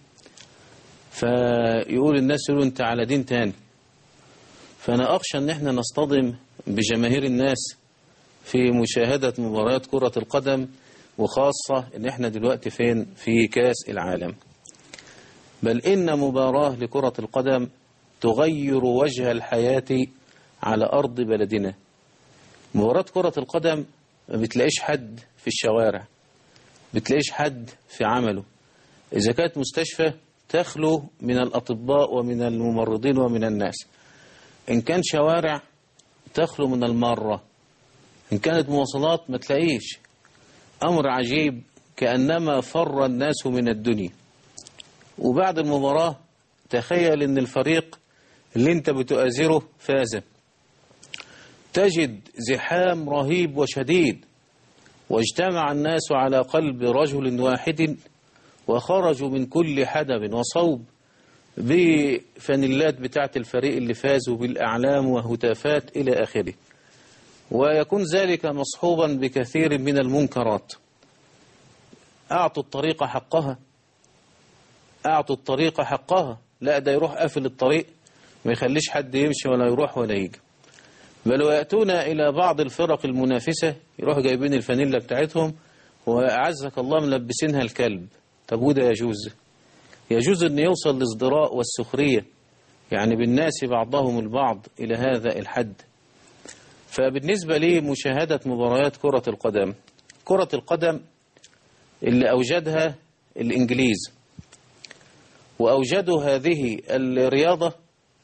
فيقول الناس يقولوا أنت على دين تاني فأنا أخشى إن إحنا نصطدم بجماهير الناس في مشاهدة مباريات كرة القدم وخاصة إن إحنا دلوقتي فين في كاس العالم بل إن مباراة لكرة القدم تغير وجه الحياة على أرض بلدنا مباراة كرة القدم ما بتلاقيش حد في الشوارع بتلاقيش حد في عمله إذا كانت مستشفى تخلو من الأطباء ومن الممرضين ومن الناس إن كان شوارع تخلو من المارة إن كانت مواصلات ما تلاقيش أمر عجيب كأنما فر الناس من الدنيا وبعد المباراة تخيل ان الفريق اللي انت بتؤازره فاز تجد زحام رهيب وشديد واجتمع الناس على قلب رجل واحد وخرجوا من كل حدب وصوب بفانيلات بتاعة الفريق اللي فازوا بالأعلام وهتافات إلى آخره ويكون ذلك مصحوبا بكثير من المنكرات أعطوا الطريق حقها أعطوا الطريق حقها لا ده يروح قافل الطريق ما يخليش حد يمشي ولا يروح ولا يجي بل ويأتون إلى بعض الفرق المنافسة يروحوا جايبين الفانيلا بتاعتهم وأعزك الله ملبسينها الكلب طب وده يجوز يجوز أن يوصل للازدراء والسخرية يعني بالناس بعضهم البعض إلى هذا الحد فبالنسبة لي مشاهدة مباريات كرة القدم كرة القدم اللي أوجدها الإنجليز وأوجدوا هذه الرياضة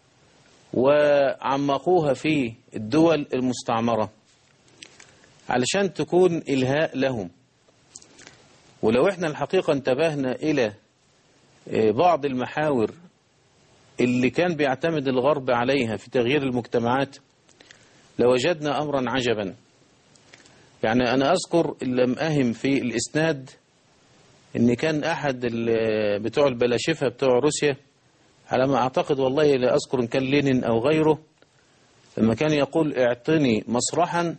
وعمقوها في الدول المستعمرة علشان تكون إلهاء لهم ولو احنا الحقيقة انتبهنا إلى بعض المحاور اللي كان بيعتمد الغرب عليها في تغيير المجتمعات لوجدنا أمرا عجبا يعني أنا أذكر إن لم أهم في الإسناد إن كان أحد بتوع البلاشفة بتوع روسيا على ما أعتقد والله لا أذكر إن كان لينين أو غيره لما كان يقول اعطني مسرحا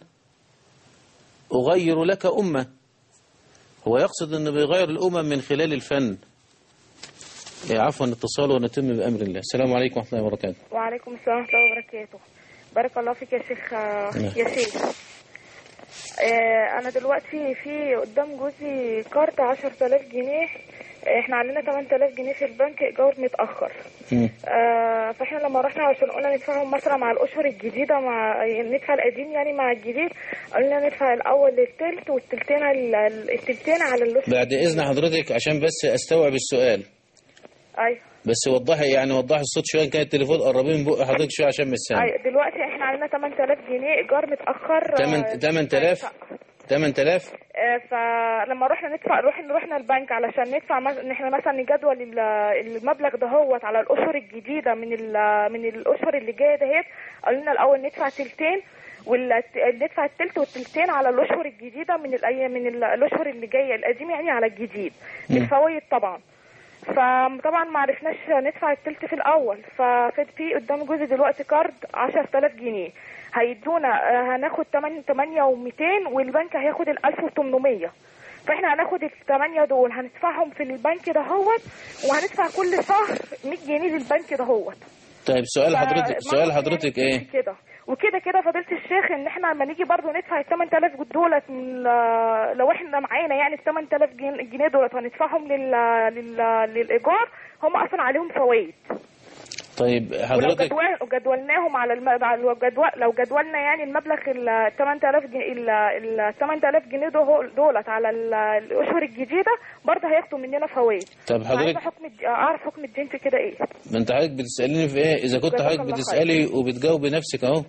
أغير لك أمة هو يقصد أنه بيغير الأمم من خلال الفن عفوا اتصال ونتم بأمر الله السلام عليكم ورحمة الله وبركاته وعليكم السلام ورحمة الله وبركاته بارك الله فيك يا شيخ يا شيخ آه، انا دلوقتي في قدام جوزي كارت 10000 جنيه احنا علينا 8000 جنيه في البنك ايجار متاخر آه فاحنا لما رحنا عشان قلنا ندفعهم مثلا مع الاشهر الجديده مع ندفع القديم يعني مع الجديد قلنا ندفع الاول التلت والتلتين على التلتين على الاشهر بعد إذن حضرتك عشان بس أستوعب السؤال ايوه بس وضحي يعني وضحي الصوت شوية إن كان التليفون قربين من بق حضرتك شوية عشان مش سامع ايوه دلوقتي احنا علينا 8000 جنيه ايجار متاخر آه، 8000 8000 آه، فلما رحنا ندفع رحنا رحنا البنك علشان ندفع مز- ان احنا مثلا نجدول ال- المبلغ دهوت على الاشهر الجديده من ال- من الاشهر اللي جايه دهيت قالوا لنا الاول ندفع تلتين وال ندفع التلت والتلتين على الاشهر الجديده من الايام من ال- الاشهر اللي جايه القديم يعني على الجديد بالفوائد طبعا فطبعا ما عرفناش ندفع التلت في الاول ففي قدام جوزي دلوقتي كارد 10000 جنيه هيدونا آه، هناخد 8 8 و200 والبنك هياخد ال 1800 فاحنا هناخد ال 8 دول هندفعهم في البنك دهوت وهندفع كل شهر 100 جنيه للبنك دهوت طيب سؤال حضرتك فالمرة سؤال الجاية حضرتك ايه كده وكده كده فضيله الشيخ ان احنا لما نيجي برضه ندفع ال 8000 دولت من- لو احنا معانا يعني ال 8000 جن- جنيه دولت هندفعهم لل... لل... للايجار هم اصلا عليهم فوائد طيب ولو حضرتك جدول جدولناهم على الم... على الجدول لو جدولنا يعني المبلغ ال 8000 جنيه ال ال 8000 جنيه دول- دولت على ال- الاشهر الجديده برضه هياخدوا مننا فوائد طب عايزه حضرتك حكم الد- اعرف حكم الدين في كده ايه ما انت حضرتك بتسأليني في ايه اذا كنت جزاك حضرتك الله بتسألي وبتجاوبي نفسك اهو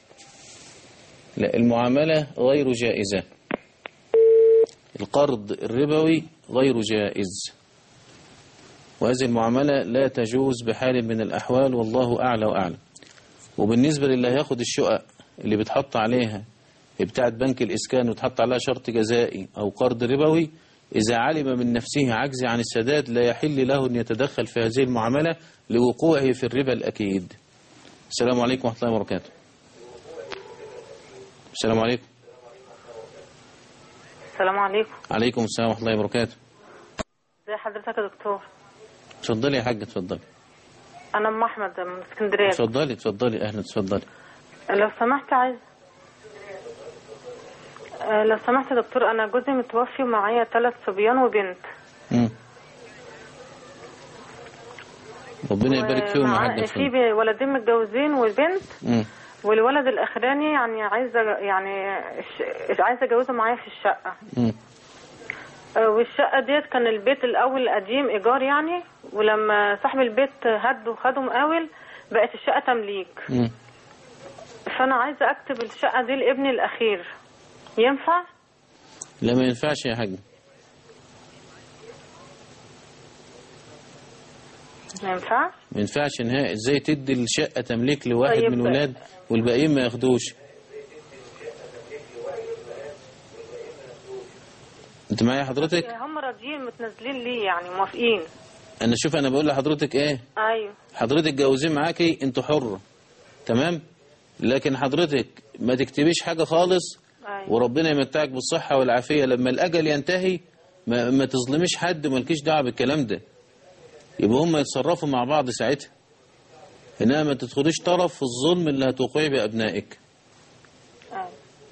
لا المعاملة غير جائزة القرض الربوي غير جائز وهذه المعاملة لا تجوز بحال من الأحوال والله أعلى وأعلم وبالنسبة للي هياخد الشقق اللي بتحط عليها بتاعت بنك الإسكان وتحط عليها شرط جزائي أو قرض ربوي إذا علم من نفسه عجز عن السداد لا يحل له أن يتدخل في هذه المعاملة لوقوعه في الربا الأكيد السلام عليكم ورحمة الله وبركاته السلام عليكم السلام عليكم عليكم السلام ورحمة الله وبركاته ازي حضرتك يا دكتور اتفضلي يا حاج اتفضلي انا ام احمد من اسكندريه اتفضلي اتفضلي أهلا اتفضلي لو سمحت عايز آه، لو سمحت يا دكتور انا جوزي متوفي ومعايا ثلاث صبيان وبنت مم. ربنا يبارك فيهم يا ومعا- حاج في ب- ولدين متجوزين وبنت مم. والولد الاخراني يعني عايزه يعني ش- عايزه اجوزه معايا في الشقه مم. آه، والشقه ديت كان البيت الاول قديم ايجار يعني ولما صاحب البيت هد وخده مقاول بقت الشقه تمليك مم. فانا عايزه اكتب الشقه دي لابني الاخير ينفع لا ما ينفعش يا حاج ما ينفعش ما ينفعش نهائي ازاي تدي الشقة تمليك لواحد طيب. من ولاد والباقيين ما ياخدوش انت معايا حضرتك هم راضيين متنازلين ليه يعني موافقين انا شوف انا بقول لحضرتك ايه ايوه حضرتك جوزين معاكي انتوا حرة تمام لكن حضرتك ما تكتبيش حاجة خالص ايوه وربنا يمتعك بالصحة والعافية لما الأجل ينتهي ما, ما تظلميش حد ومالكيش دعوة بالكلام ده يبقى هم يتصرفوا مع بعض ساعتها إنما ما تدخليش طرف في الظلم اللي هتوقعي بأبنائك ايوه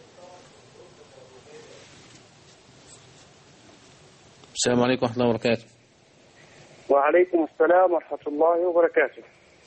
السلام عليكم ورحمة الله وبركاته وعليكم السلام ورحمة الله وبركاته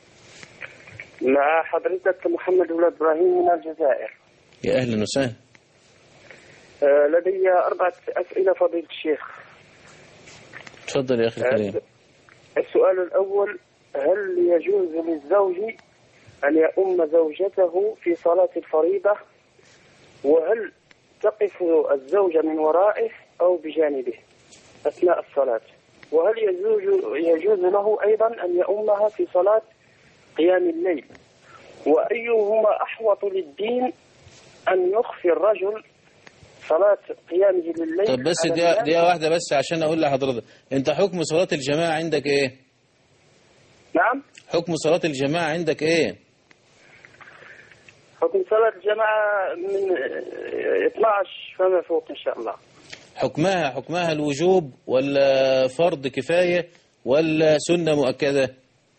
مع حضرتك محمد ولاد إبراهيم من الجزائر يا أهلا وسهلا آه، لدي أربعة أسئلة فضيلة الشيخ تفضل يا أخي الكريم السؤال الأول هل يجوز للزوج أن يؤم زوجته في صلاة الفريضة وهل تقف الزوجة من ورائه أو بجانبه أثناء الصلاة وهل يجوز, يجوز له أيضا أن يؤمها في صلاة قيام الليل وأيهما أحوط للدين أن يخفي الرجل صلاة قيامه لليل طب بس على دقيقة الناس دقيقة واحدة بس عشان أقول لحضرتك أنت حكم صلاة الجماعة عندك إيه؟ نعم حكم صلاة الجماعة عندك إيه؟ حكم صلاة الجماعة من آه، 12 فما فوق إن شاء الله حكمها حكمها الوجوب ولا فرض كفاية ولا سنة مؤكدة؟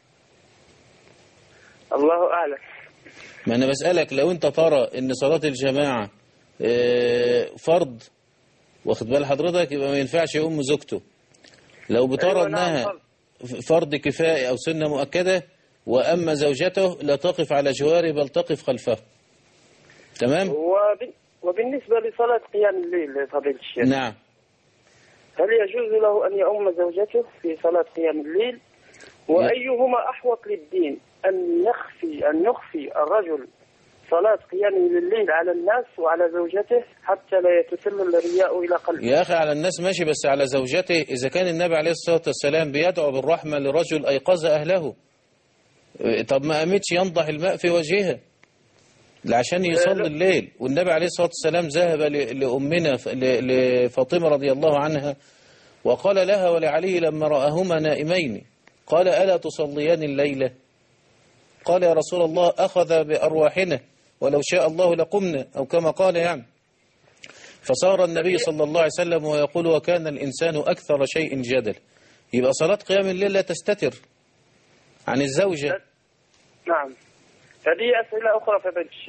الله أعلم ما أنا بسألك لو أنت ترى إن صلاة الجماعة آه، فرض واخد بال حضرتك يبقى ما ينفعش يقوم زوجته لو بترى أيوة، نعم، إنها فرض. فرض كفاية أو سنة مؤكدة وأما زوجته لا تقف على جواره بل تقف خلفه تمام؟ وب- وبالنسبة لصلاة قيام الليل فضيلة الشيخ نعم هل يجوز له أن يؤم زوجته في صلاة قيام الليل وأيهما أحوط للدين أن يخفي أن يخفي الرجل صلاة قيامه لليل على الناس وعلى زوجته حتى لا يتسلل الرياء إلى قلبه يا أخي على الناس ماشي بس على زوجته إذا كان النبي عليه الصلاة والسلام بيدعو بالرحمة لرجل أيقظ أهله إيه، طب ما قامتش ينضح الماء في وجهها عشان يصلي الليل والنبي عليه الصلاة والسلام ذهب ل- لأمنا ف- ل- لفاطمة رضي الله عنها وقال لها ولعلي لما رآهما نائمين قال ألا تصليان الليلة قال يا رسول الله أخذ بأرواحنا ولو شاء الله لقمنا أو كما قال يعني فصار النبي صلى الله عليه وسلم ويقول وكان الإنسان أكثر شيء جدل يبقى صلاة قيام الليل لا تستتر عن الزوجة نعم هذه أسئلة أخرى فضيلة الشيخ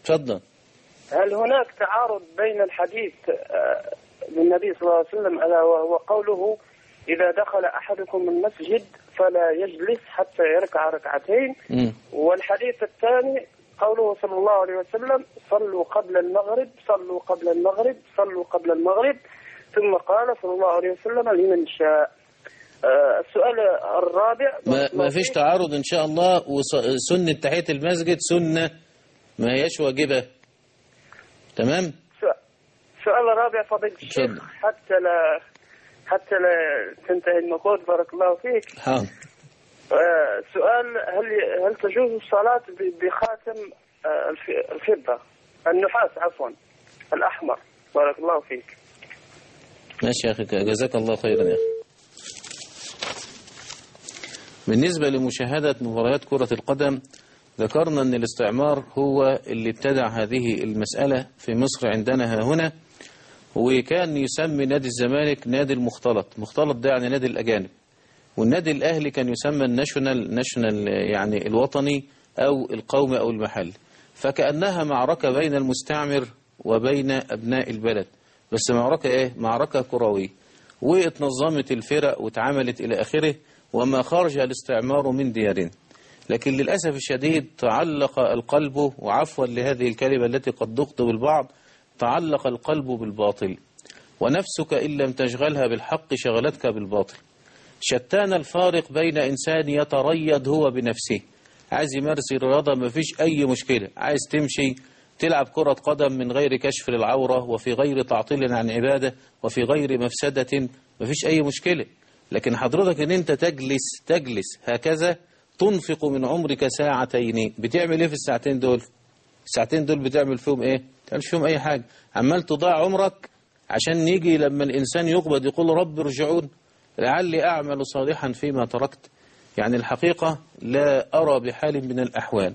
اتفضل هل هناك تعارض بين الحديث آه، للنبي صلى الله عليه وسلم ألا وهو قوله إذا دخل أحدكم المسجد فلا يجلس حتى يركع ركعتين مم. والحديث الثاني قوله صلى الله عليه وسلم صلوا قبل المغرب صلوا قبل المغرب صلوا قبل المغرب ثم قال صلى الله عليه وسلم لمن شاء آه، السؤال الرابع ما, ما فيش تعارض ان شاء الله وسنة تحية المسجد سنة ما هياش واجبة تمام السؤال الرابع فضيلة الشيخ تفضل. حتى لا حتى لا تنتهي المقود بارك الله فيك حاضر آه، سؤال هل هل تجوز الصلاة ب- بخاتم آه، الف- الفضة النحاس عفوا الأحمر بارك الله فيك ماشي يا أخي جزاك الله خيرا يا أخي بالنسبة لمشاهدة مباريات كرة القدم ذكرنا أن الاستعمار هو اللي ابتدع هذه المسألة في مصر عندنا ها هنا وكان يسمي نادي الزمالك نادي المختلط مختلط ده يعني نادي الأجانب والنادي الأهلي كان يسمى الناشونال ناشونال يعني الوطني أو القومي أو المحلي فكأنها معركة بين المستعمر وبين أبناء البلد بس معركة إيه؟ معركة كروية واتنظمت الفرق واتعملت إلى آخره وما خرج الاستعمار من ديارنا لكن للأسف الشديد تعلق القلب وعفوا لهذه الكلمة التي قد تخطئ البعض تعلق القلب بالباطل ونفسك إن لم تشغلها بالحق شغلتك بالباطل شتان الفارق بين إنسان يتريض هو بنفسه عايز يمارس الرياضة ما فيش أي مشكلة عايز تمشي تلعب كرة قدم من غير كشف للعورة وفي غير تعطيل عن عبادة وفي غير مفسدة ما فيش أي مشكلة لكن حضرتك ان انت تجلس تجلس هكذا تنفق من عمرك ساعتين بتعمل ايه في الساعتين دول الساعتين دول بتعمل فيهم ايه تعمل فيهم اي حاجة عمال تضيع عمرك عشان يجي لما الانسان يقبض يقول رب ارجعون لعلي اعمل صالحا فيما تركت يعني الحقيقة لا ارى بحال من الاحوال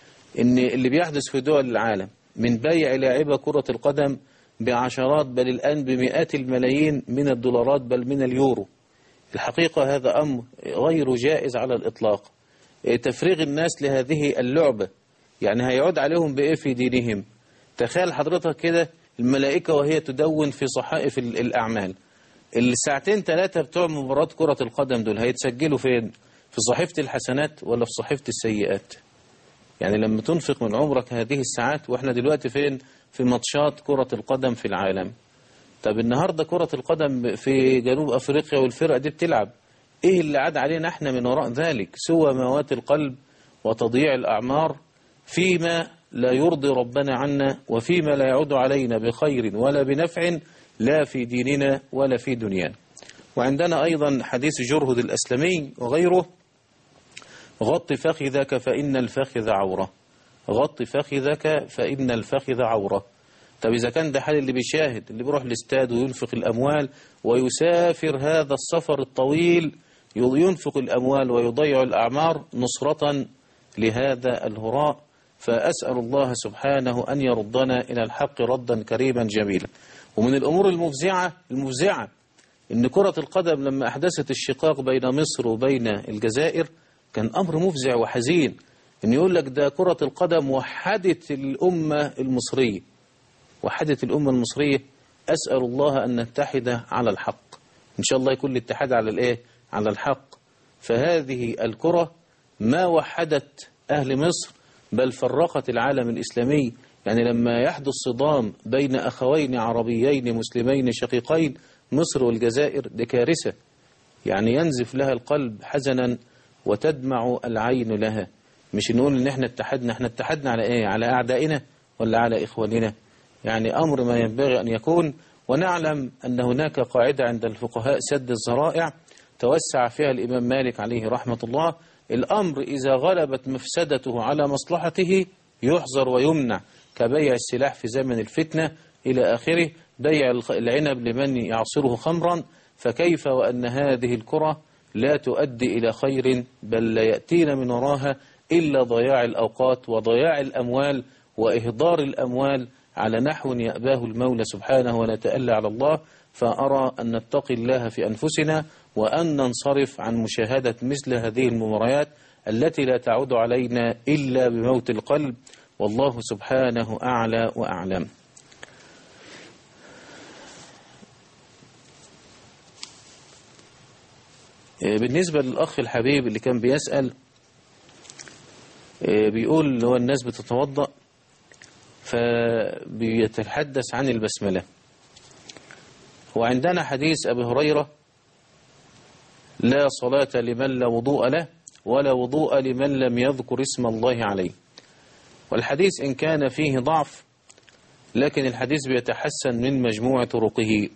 ان اللي بيحدث في دول العالم من بيع لاعبة كرة القدم بعشرات بل الآن بمئات الملايين من الدولارات بل من اليورو الحقيقة هذا أمر غير جائز على الإطلاق تفريغ الناس لهذه اللعبة يعني هيعود عليهم بإيه في دينهم تخيل حضرتك كده الملائكة وهي تدون في صحائف ال- الأعمال الساعتين ثلاثة بتوع مباراة كرة القدم دول هيتسجلوا فين في صحيفة الحسنات ولا في صحيفة السيئات يعني لما تنفق من عمرك هذه الساعات واحنا دلوقتي فين في ماتشات كرة القدم في العالم طب النهاردة كرة القدم في جنوب أفريقيا والفرق دي بتلعب إيه اللي عاد علينا إحنا من وراء ذلك سوى موات القلب وتضييع الأعمار فيما لا يرضي ربنا عنا وفيما لا يعود علينا بخير ولا بنفع لا في ديننا ولا في دنيانا وعندنا أيضا حديث جرهد الأسلمي وغيره غط فخذك فإن الفخذ عورة غط فخذك فإن الفخذ عورة طب إذا كان ده حال اللي بيشاهد اللي بيروح الاستاد وينفق الأموال ويسافر هذا السفر الطويل ينفق الأموال ويضيع الأعمار نصرة لهذا الهراء فأسأل الله سبحانه أن يردنا إلى الحق ردا كريما جميلا ومن الأمور المفزعة المفزعة إن كرة القدم لما أحدثت الشقاق بين مصر وبين الجزائر كان أمر مفزع وحزين إن يقول لك ده كرة القدم وحدت الأمة المصرية وحدت الأمة المصرية أسأل الله أن نتحد على الحق إن شاء الله يكون الاتحاد على الإيه على الحق فهذه الكرة ما وحدت أهل مصر بل فرقت العالم الإسلامي يعني لما يحدث صدام بين أخوين عربيين مسلمين شقيقين مصر والجزائر دي كارثة يعني ينزف لها القلب حزنا وتدمع العين لها مش نقول ان احنا اتحدنا احنا اتحدنا على ايه على اعدائنا ولا على اخواننا يعني امر ما ينبغي ان يكون ونعلم ان هناك قاعدة عند الفقهاء سد الذرائع توسع فيها الامام مالك عليه رحمة الله الامر اذا غلبت مفسدته على مصلحته يحظر ويمنع كبيع السلاح في زمن الفتنة الى اخره بيع العنب لمن يعصره خمرا فكيف وأن هذه الكرة لا تؤدي إلى خير بل لا يأتينا من وراها إلا ضياع الأوقات وضياع الأموال وإهدار الأموال على نحو يأباه المولى سبحانه ونتألى على الله فأرى أن نتقي الله في أنفسنا وأن ننصرف عن مشاهدة مثل هذه المباريات التي لا تعود علينا إلا بموت القلب والله سبحانه أعلى وأعلم بالنسبة للأخ الحبيب اللي كان بيسأل بيقول اللي هو الناس بتتوضأ فبيتحدث عن البسملة وعندنا حديث أبي هريرة لا صلاة لمن لا وضوء له ولا وضوء لمن لم يذكر اسم الله عليه والحديث إن كان فيه ضعف لكن الحديث بيتحسن من مجموع طرقه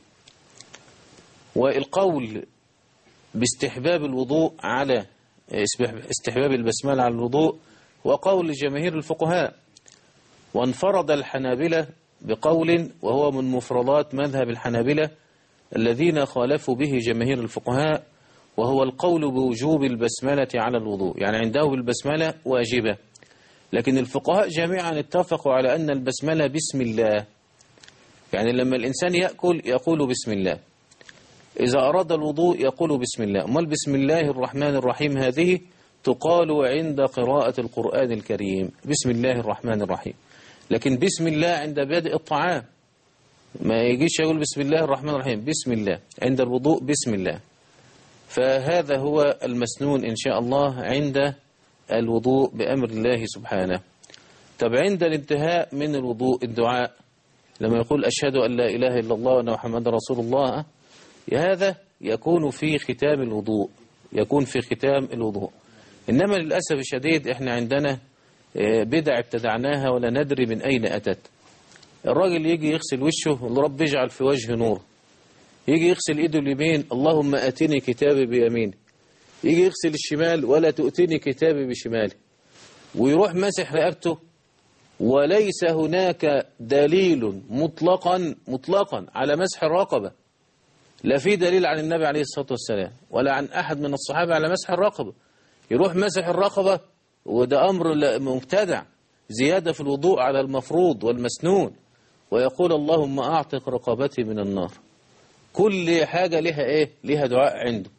والقول باستحباب الوضوء على استحباب البسملة على الوضوء وقول جماهير الفقهاء وانفرد الحنابلة بقول وهو من مفردات مذهب الحنابلة الذين خالفوا به جماهير الفقهاء وهو القول بوجوب البسملة على الوضوء يعني عنده البسملة واجبة لكن الفقهاء جميعا اتفقوا على أن البسملة بسم الله يعني لما الإنسان يأكل يقول بسم الله إذا أراد الوضوء يقول بسم الله أمال بسم الله الرحمن الرحيم هذه تقال عند قراءة القرآن الكريم بسم الله الرحمن الرحيم لكن بسم الله عند بدء الطعام ما يجيش يقول بسم الله الرحمن الرحيم بسم الله عند الوضوء بسم الله فهذا هو المسنون إن شاء الله عند الوضوء بأمر الله سبحانه طب عند الانتهاء من الوضوء الدعاء لما يقول أشهد أن لا إله إلا الله وأن محمد رسول الله هذا يكون في ختام الوضوء يكون في ختام الوضوء إنما للأسف الشديد إحنا عندنا بدع ابتدعناها ولا ندري من أين أتت الراجل يجي يغسل وشه رب يجعل في وجه نور يجي يغسل ايده اليمين اللهم اتني كتابي بيميني يجي يغسل الشمال ولا تؤتني كتابي بشمالي ويروح مسح رقبته وليس هناك دليل مطلقا مطلقا على مسح الرقبة لا في دليل عن النبي عليه الصلاة والسلام ولا عن أحد من الصحابة على مسح الرقبة يروح مسح الرقبة وده أمر مبتدع زيادة في الوضوء على المفروض والمسنون ويقول اللهم أعتق رقبتي من النار كل حاجة لها إيه لها دعاء عنده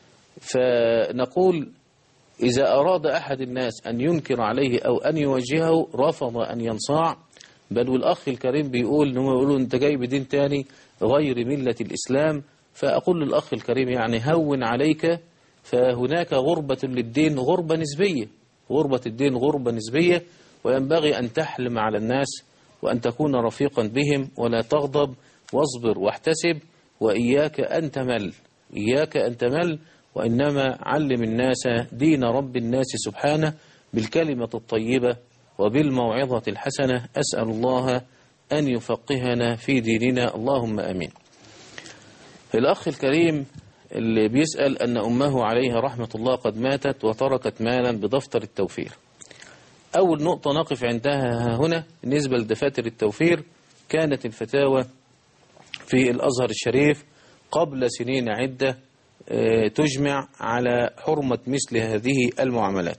فنقول إذا أراد أحد الناس أن ينكر عليه أو أن يوجهه رفض أن ينصاع بل والأخ الكريم بيقول إنه يقولوا أنت جاي بدين تاني غير ملة الإسلام فأقول للأخ الكريم يعني هون عليك فهناك غربة للدين غربة نسبية غربة الدين غربة نسبية وينبغي أن تحلم على الناس وأن تكون رفيقا بهم ولا تغضب واصبر واحتسب وإياك أن تمل إياك أن تمل وإنما علم الناس دين رب الناس سبحانه بالكلمة الطيبة وبالموعظة الحسنة أسأل الله أن يفقهنا في ديننا اللهم أمين الأخ الكريم اللي بيسأل أن أمه عليها رحمة الله قد ماتت وتركت مالا بدفتر التوفير أول نقطة نقف عندها هنا بالنسبة لدفاتر التوفير كانت الفتاوى في الأزهر الشريف قبل سنين عدة تجمع على حرمة مثل هذه المعاملات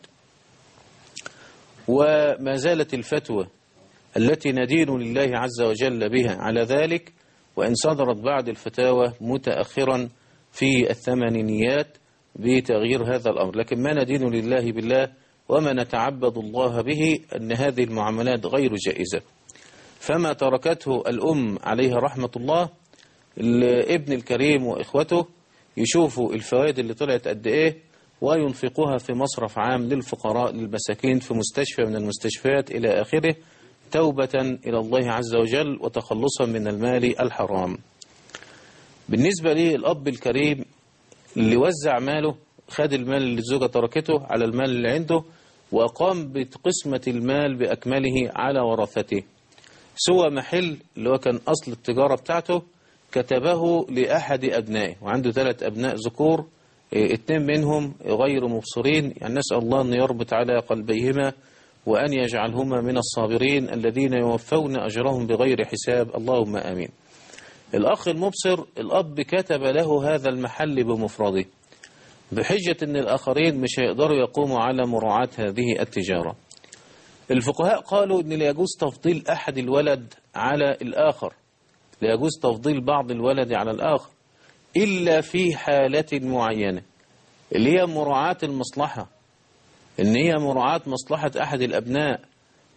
وما زالت الفتوى التي ندين لله عز وجل بها على ذلك وإن صدرت بعد الفتاوى متأخرا في الثمانينيات بتغيير هذا الأمر لكن ما ندين لله بالله وما نتعبد الله به أن هذه المعاملات غير جائزة فما تركته الأم عليها رحمة الله الابن الكريم وإخوته يشوفوا الفوائد اللي طلعت قد إيه وينفقوها في مصرف عام للفقراء للمساكين في مستشفى من المستشفيات إلى آخره توبة إلى الله عز وجل وتخلصا من المال الحرام بالنسبة لي الأب الكريم اللي وزع ماله خد المال اللي الزوجة تركته على المال اللي عنده وقام بقسمة المال بأكمله على ورثته سوى محل اللي هو كان أصل التجارة بتاعته كتبه لأحد أبنائه وعنده ثلاث أبناء ذكور اتنين منهم غير مبصرين يعني نسأل الله أن يربط على قلبيهما وأن يجعلهما من الصابرين الذين يوفون أجرهم بغير حساب اللهم آمين الأخ المبصر الأب كتب له هذا المحل بمفرده بحجة أن الآخرين مش هيقدروا يقوموا على مراعاة هذه التجارة الفقهاء قالوا أن لا يجوز تفضيل أحد الولد على الآخر لا يجوز تفضيل بعض الولد على الآخر إلا في حالة معينة اللي هي مراعاة المصلحة إن هي مراعاة مصلحة أحد الأبناء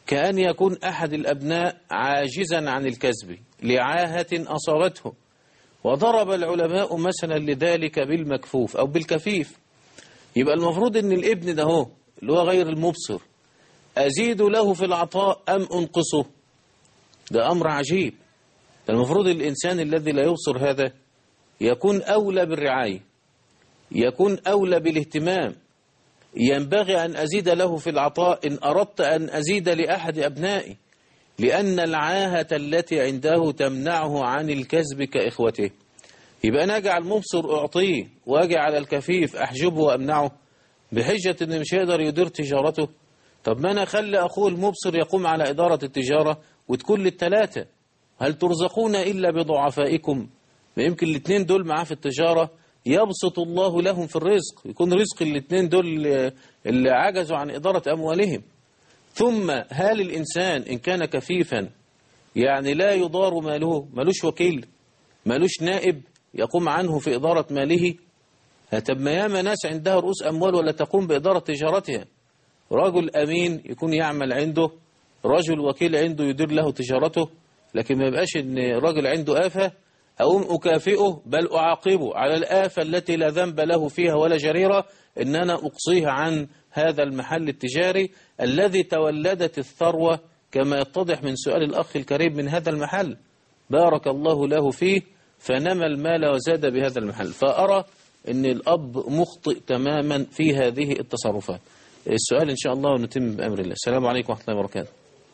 كأن يكون أحد الأبناء عاجزا عن الكسب لعاهة أصابته وضرب العلماء مثلا لذلك بالمكفوف أو بالكفيف يبقى المفروض أن الابن ده هو اللي هو غير المبصر أزيد له في العطاء أم أنقصه ده أمر عجيب ده المفروض الإنسان الذي لا يبصر هذا يكون أولى بالرعاية يكون أولى بالاهتمام ينبغي أن أزيد له في العطاء إن أردت أن أزيد لأحد أبنائي لأن العاهة التي عنده تمنعه عن الكسب كإخوته يبقى أنا أجعل مبصر أعطيه وأجي على الكفيف أحجبه وأمنعه بحجة أنه مش هيقدر يدير تجارته طب ما أنا أخلي أخوه المبصر يقوم على إدارة التجارة وتكون للثلاثة هل ترزقون إلا بضعفائكم ما يمكن الاثنين دول معاه في التجارة يبسط الله لهم في الرزق يكون رزق الاثنين دول اللي- اللي عجزوا عن إدارة أموالهم ثم هل الإنسان إن كان كفيفا يعني لا يضار ماله ملوش وكيل ملوش نائب يقوم عنه في إدارة ماله طب ما ياما ناس عندها رؤوس أموال ولا تقوم بإدارة تجارتها رجل أمين يكون يعمل عنده رجل وكيل عنده يدير له تجارته لكن ما يبقاش ان راجل عنده آفة أقوم أكافئه بل أعاقبه على الآفة التي لا ذنب له فيها ولا جريرة إن أنا أقصيه عن هذا المحل التجاري الذي تولدت الثروة كما يتضح من سؤال الأخ الكريم من هذا المحل بارك الله له فيه فنمى المال وزاد بهذا المحل فأرى أن الأب مخطئ تماما في هذه التصرفات السؤال إن شاء الله ونتم بأمر الله السلام عليكم ورحمة الله وبركاته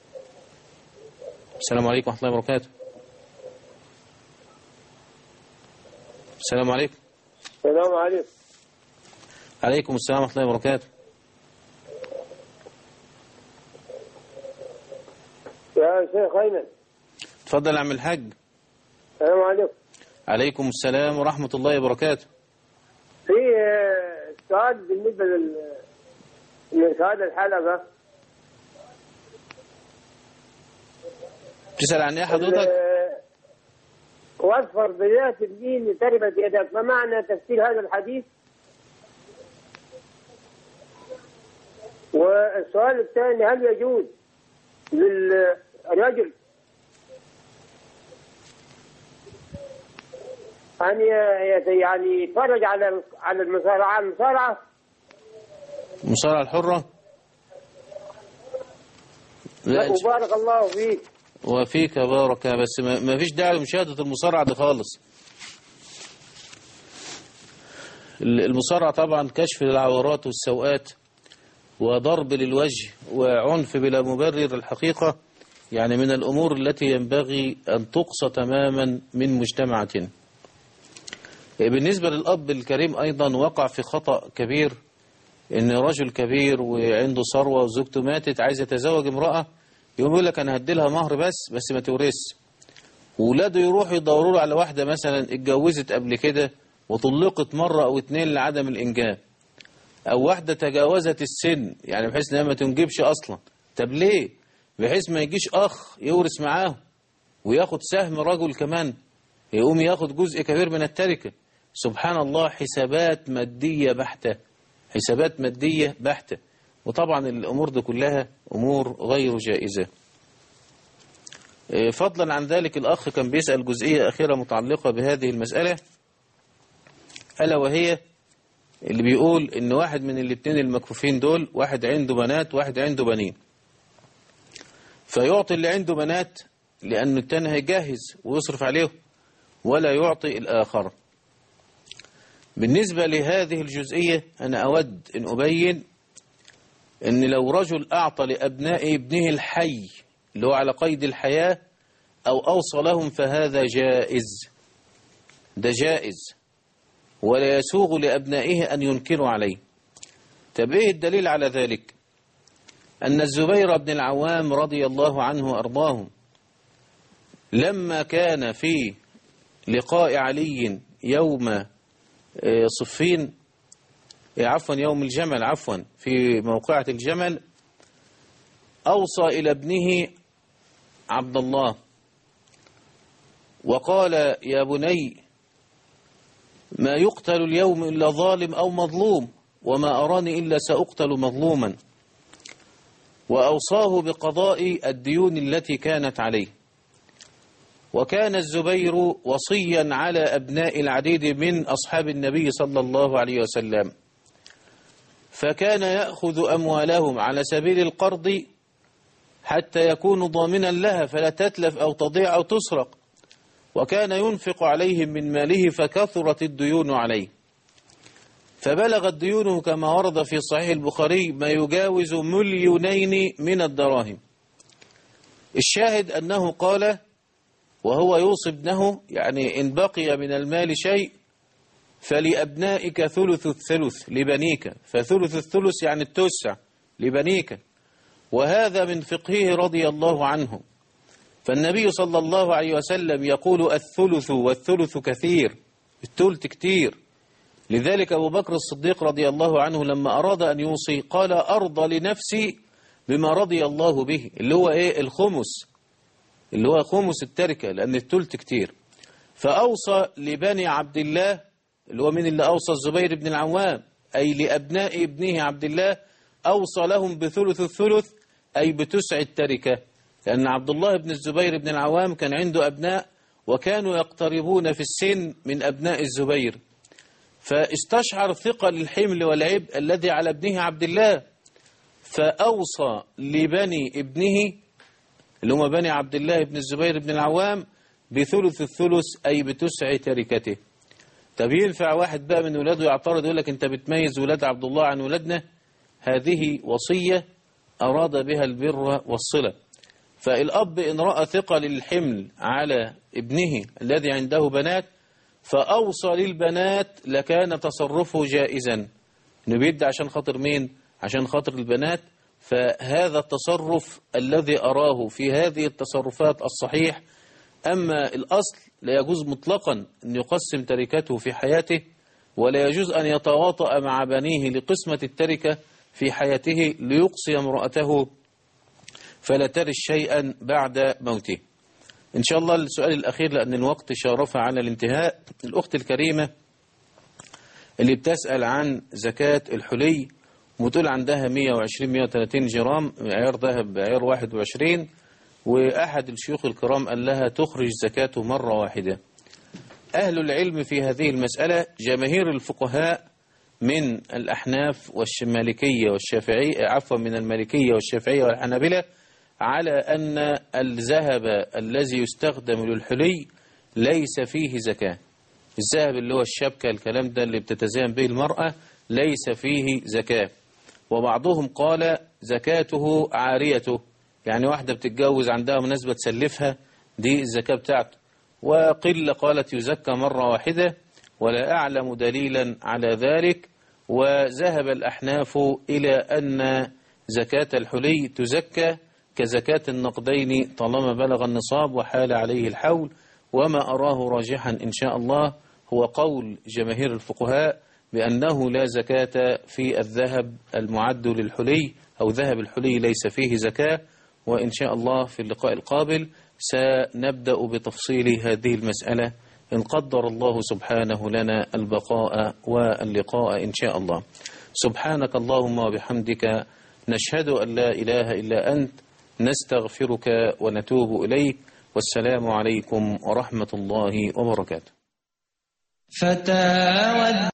السلام عليكم ورحمة الله وبركاته السلام عليكم السلام عليكم عليكم السلام ورحمة الله وبركاته يا شيخ أيمن تفضل يا عم الحاج السلام عليكم عليكم السلام ورحمة الله وبركاته في آه، سؤال بالنسبة لل لسؤال الحلقة تسأل عن ايه حضرتك ال- واصفر بذات الدين تربت يدك ما معنى تفسير هذا الحديث والسؤال الثاني هل يجوز للرجل أن ي- يت- يعني يتفرج على على المصارعة المصارعة المصارعة الحرة لا إن شاء- وبارك الله فيك وفيك بارك بس ما ما فيش داعي لمشاهدة المصارعة دي خالص ال- المصارعة طبعا كشف للعورات والسوءات وضرب للوجه وعنف بلا مبرر الحقيقة يعني من الأمور التي ينبغي أن تقصى تماما من مجتمعاتنا بالنسبة للأب الكريم أيضا وقع في خطأ كبير إن رجل كبير وعنده ثروة وزوجته ماتت عايز يتزوج امرأة يقوم يقول لك أنا هديلها مهر بس بس ما تورثش وولاده يروحوا يدوروا له على واحدة مثلا اتجوزت قبل كده وطلقت مرة أو اتنين لعدم الإنجاب أو واحدة تجاوزت السن يعني بحيث إنها ما تنجبش أصلا طب ليه؟ بحيث ما يجيش أخ يورث معاه وياخد سهم رجل كمان يقوم ياخد جزء كبير من التركة سبحان الله حسابات مادية بحتة حسابات مادية بحتة وطبعا الأمور دي كلها أمور غير جائزة إيه، فضلا عن ذلك الأخ كان بيسأل جزئية أخيرة متعلقة بهذه المسألة ألا وهي اللي بيقول إن واحد من الاثنين المكفوفين دول واحد عنده بنات واحد عنده بنين فيعطي اللي عنده بنات لأنه التاني هيجهز ويصرف عليهم ولا يعطي الآخر بالنسبة لهذه الجزئية أنا أود أن أبين أن لو رجل أعطى لأبناء ابنه الحي اللي هو على قيد الحياة أو أوصى لهم فهذا جائز ده جائز ولا يسوغ لأبنائه أن ينكروا عليه طب إيه الدليل على ذلك أن الزبير بن العوام رضي الله عنه وأرضاه لما كان في لقاء علي يوم آه، صفين آه، عفوا يوم الجمل عفوا في موقعة الجمل أوصى إلى ابنه عبد الله وقال يا بني ما يقتل اليوم إلا ظالم أو مظلوم وما أراني إلا سأقتل مظلوما وأوصاه بقضاء الديون التي كانت عليه وكان الزبير وصيا على أبناء العديد من أصحاب النبي صلى الله عليه وسلم فكان يأخذ أموالهم على سبيل القرض حتى يكون ضامنا لها فلا تتلف أو تضيع أو تسرق وكان ينفق عليهم من ماله فكثرت الديون عليه فبلغت ديونه كما ورد في صحيح البخاري ما يجاوز مليونين من الدراهم الشاهد أنه قال وهو يوصي ابنه يعني إن بقي من المال شيء فلأبنائك ثلث الثلث لبنيك فثلث الثلث يعني التسع لبنيك وهذا من فقهه رضي الله عنه فالنبي صلى الله عليه وسلم يقول الثلث والثلث كثير الثلث كتير لذلك أبو بكر الصديق رضي الله عنه لما أراد أن يوصي قال أرضى لنفسي بما رضي الله به اللي هو إيه الخمس اللي هو خمس التركة لأن الثلث كتير فأوصى لبني عبد الله اللي هو من اللي أوصى الزبير بن العوام أي لأبناء ابنه عبد الله أوصى لهم بثلث الثلث أي بتسع التركة لأن عبد الله بن الزبير بن العوام كان عنده أبناء وكانوا يقتربون في السن من أبناء الزبير فاستشعر ثقل الحمل والعبء الذي على ابنه عبد الله فأوصى لبني ابنه اللي هم بني عبد الله بن الزبير بن العوام بثلث الثلث أي بتسع تركته طب ينفع واحد بقى من ولاده يعترض يقول لك أنت بتميز ولاد عبد الله عن ولادنا هذه وصية أراد بها البر والصلة فالأب إن رأى ثقل الحمل على ابنه الذي عنده بنات فأوصى للبنات لكان تصرفه جائزا إنه بيدي عشان خاطر مين عشان خاطر البنات فهذا التصرف الذي أراه في هذه التصرفات الصحيح أما الأصل لا يجوز مطلقا أن يقسم تركته في حياته ولا يجوز أن يتواطأ مع بنيه لقسمة التركة في حياته ليقصي امرأته فلا ترش شيئا بعد موته إن شاء الله السؤال الأخير لأن الوقت شارف على الانتهاء الأخت الكريمة اللي بتسأل عن زكاة الحلي وتقول عندها 120-130 جرام عيار ذهب عيار 21 وأحد الشيوخ الكرام قال لها تخرج زكاته مرة واحدة أهل العلم في هذه المسألة جماهير الفقهاء من الأحناف والمالكية والشافعية عفوا من المالكية والشافعية والحنابلة على أن الذهب الذي يستخدم للحلي ليس فيه زكاة الذهب اللي هو الشبكة الكلام ده اللي بتتزين به المرأة ليس فيه زكاة وبعضهم قال زكاته عاريته يعني واحدة بتتجوز عندها مناسبة تسلفها دي الزكاة بتاعته وقل قالت يزكى مرة واحدة ولا أعلم دليلا على ذلك وذهب الأحناف إلى أن زكاة الحلي تزكى كزكاة النقدين طالما بلغ النصاب وحال عليه الحول وما أراه راجحا إن شاء الله هو قول جماهير الفقهاء بأنه لا زكاة في الذهب المعد للحلي أو ذهب الحلي ليس فيه زكاة وإن شاء الله في اللقاء القابل سنبدأ بتفصيل هذه المسألة إن قدر الله سبحانه لنا البقاء واللقاء إن شاء الله سبحانك اللهم وبحمدك نشهد أن لا إله إلا أنت نستغفرك ونتوب إليك والسلام عليكم ورحمة الله وبركاته فتاوى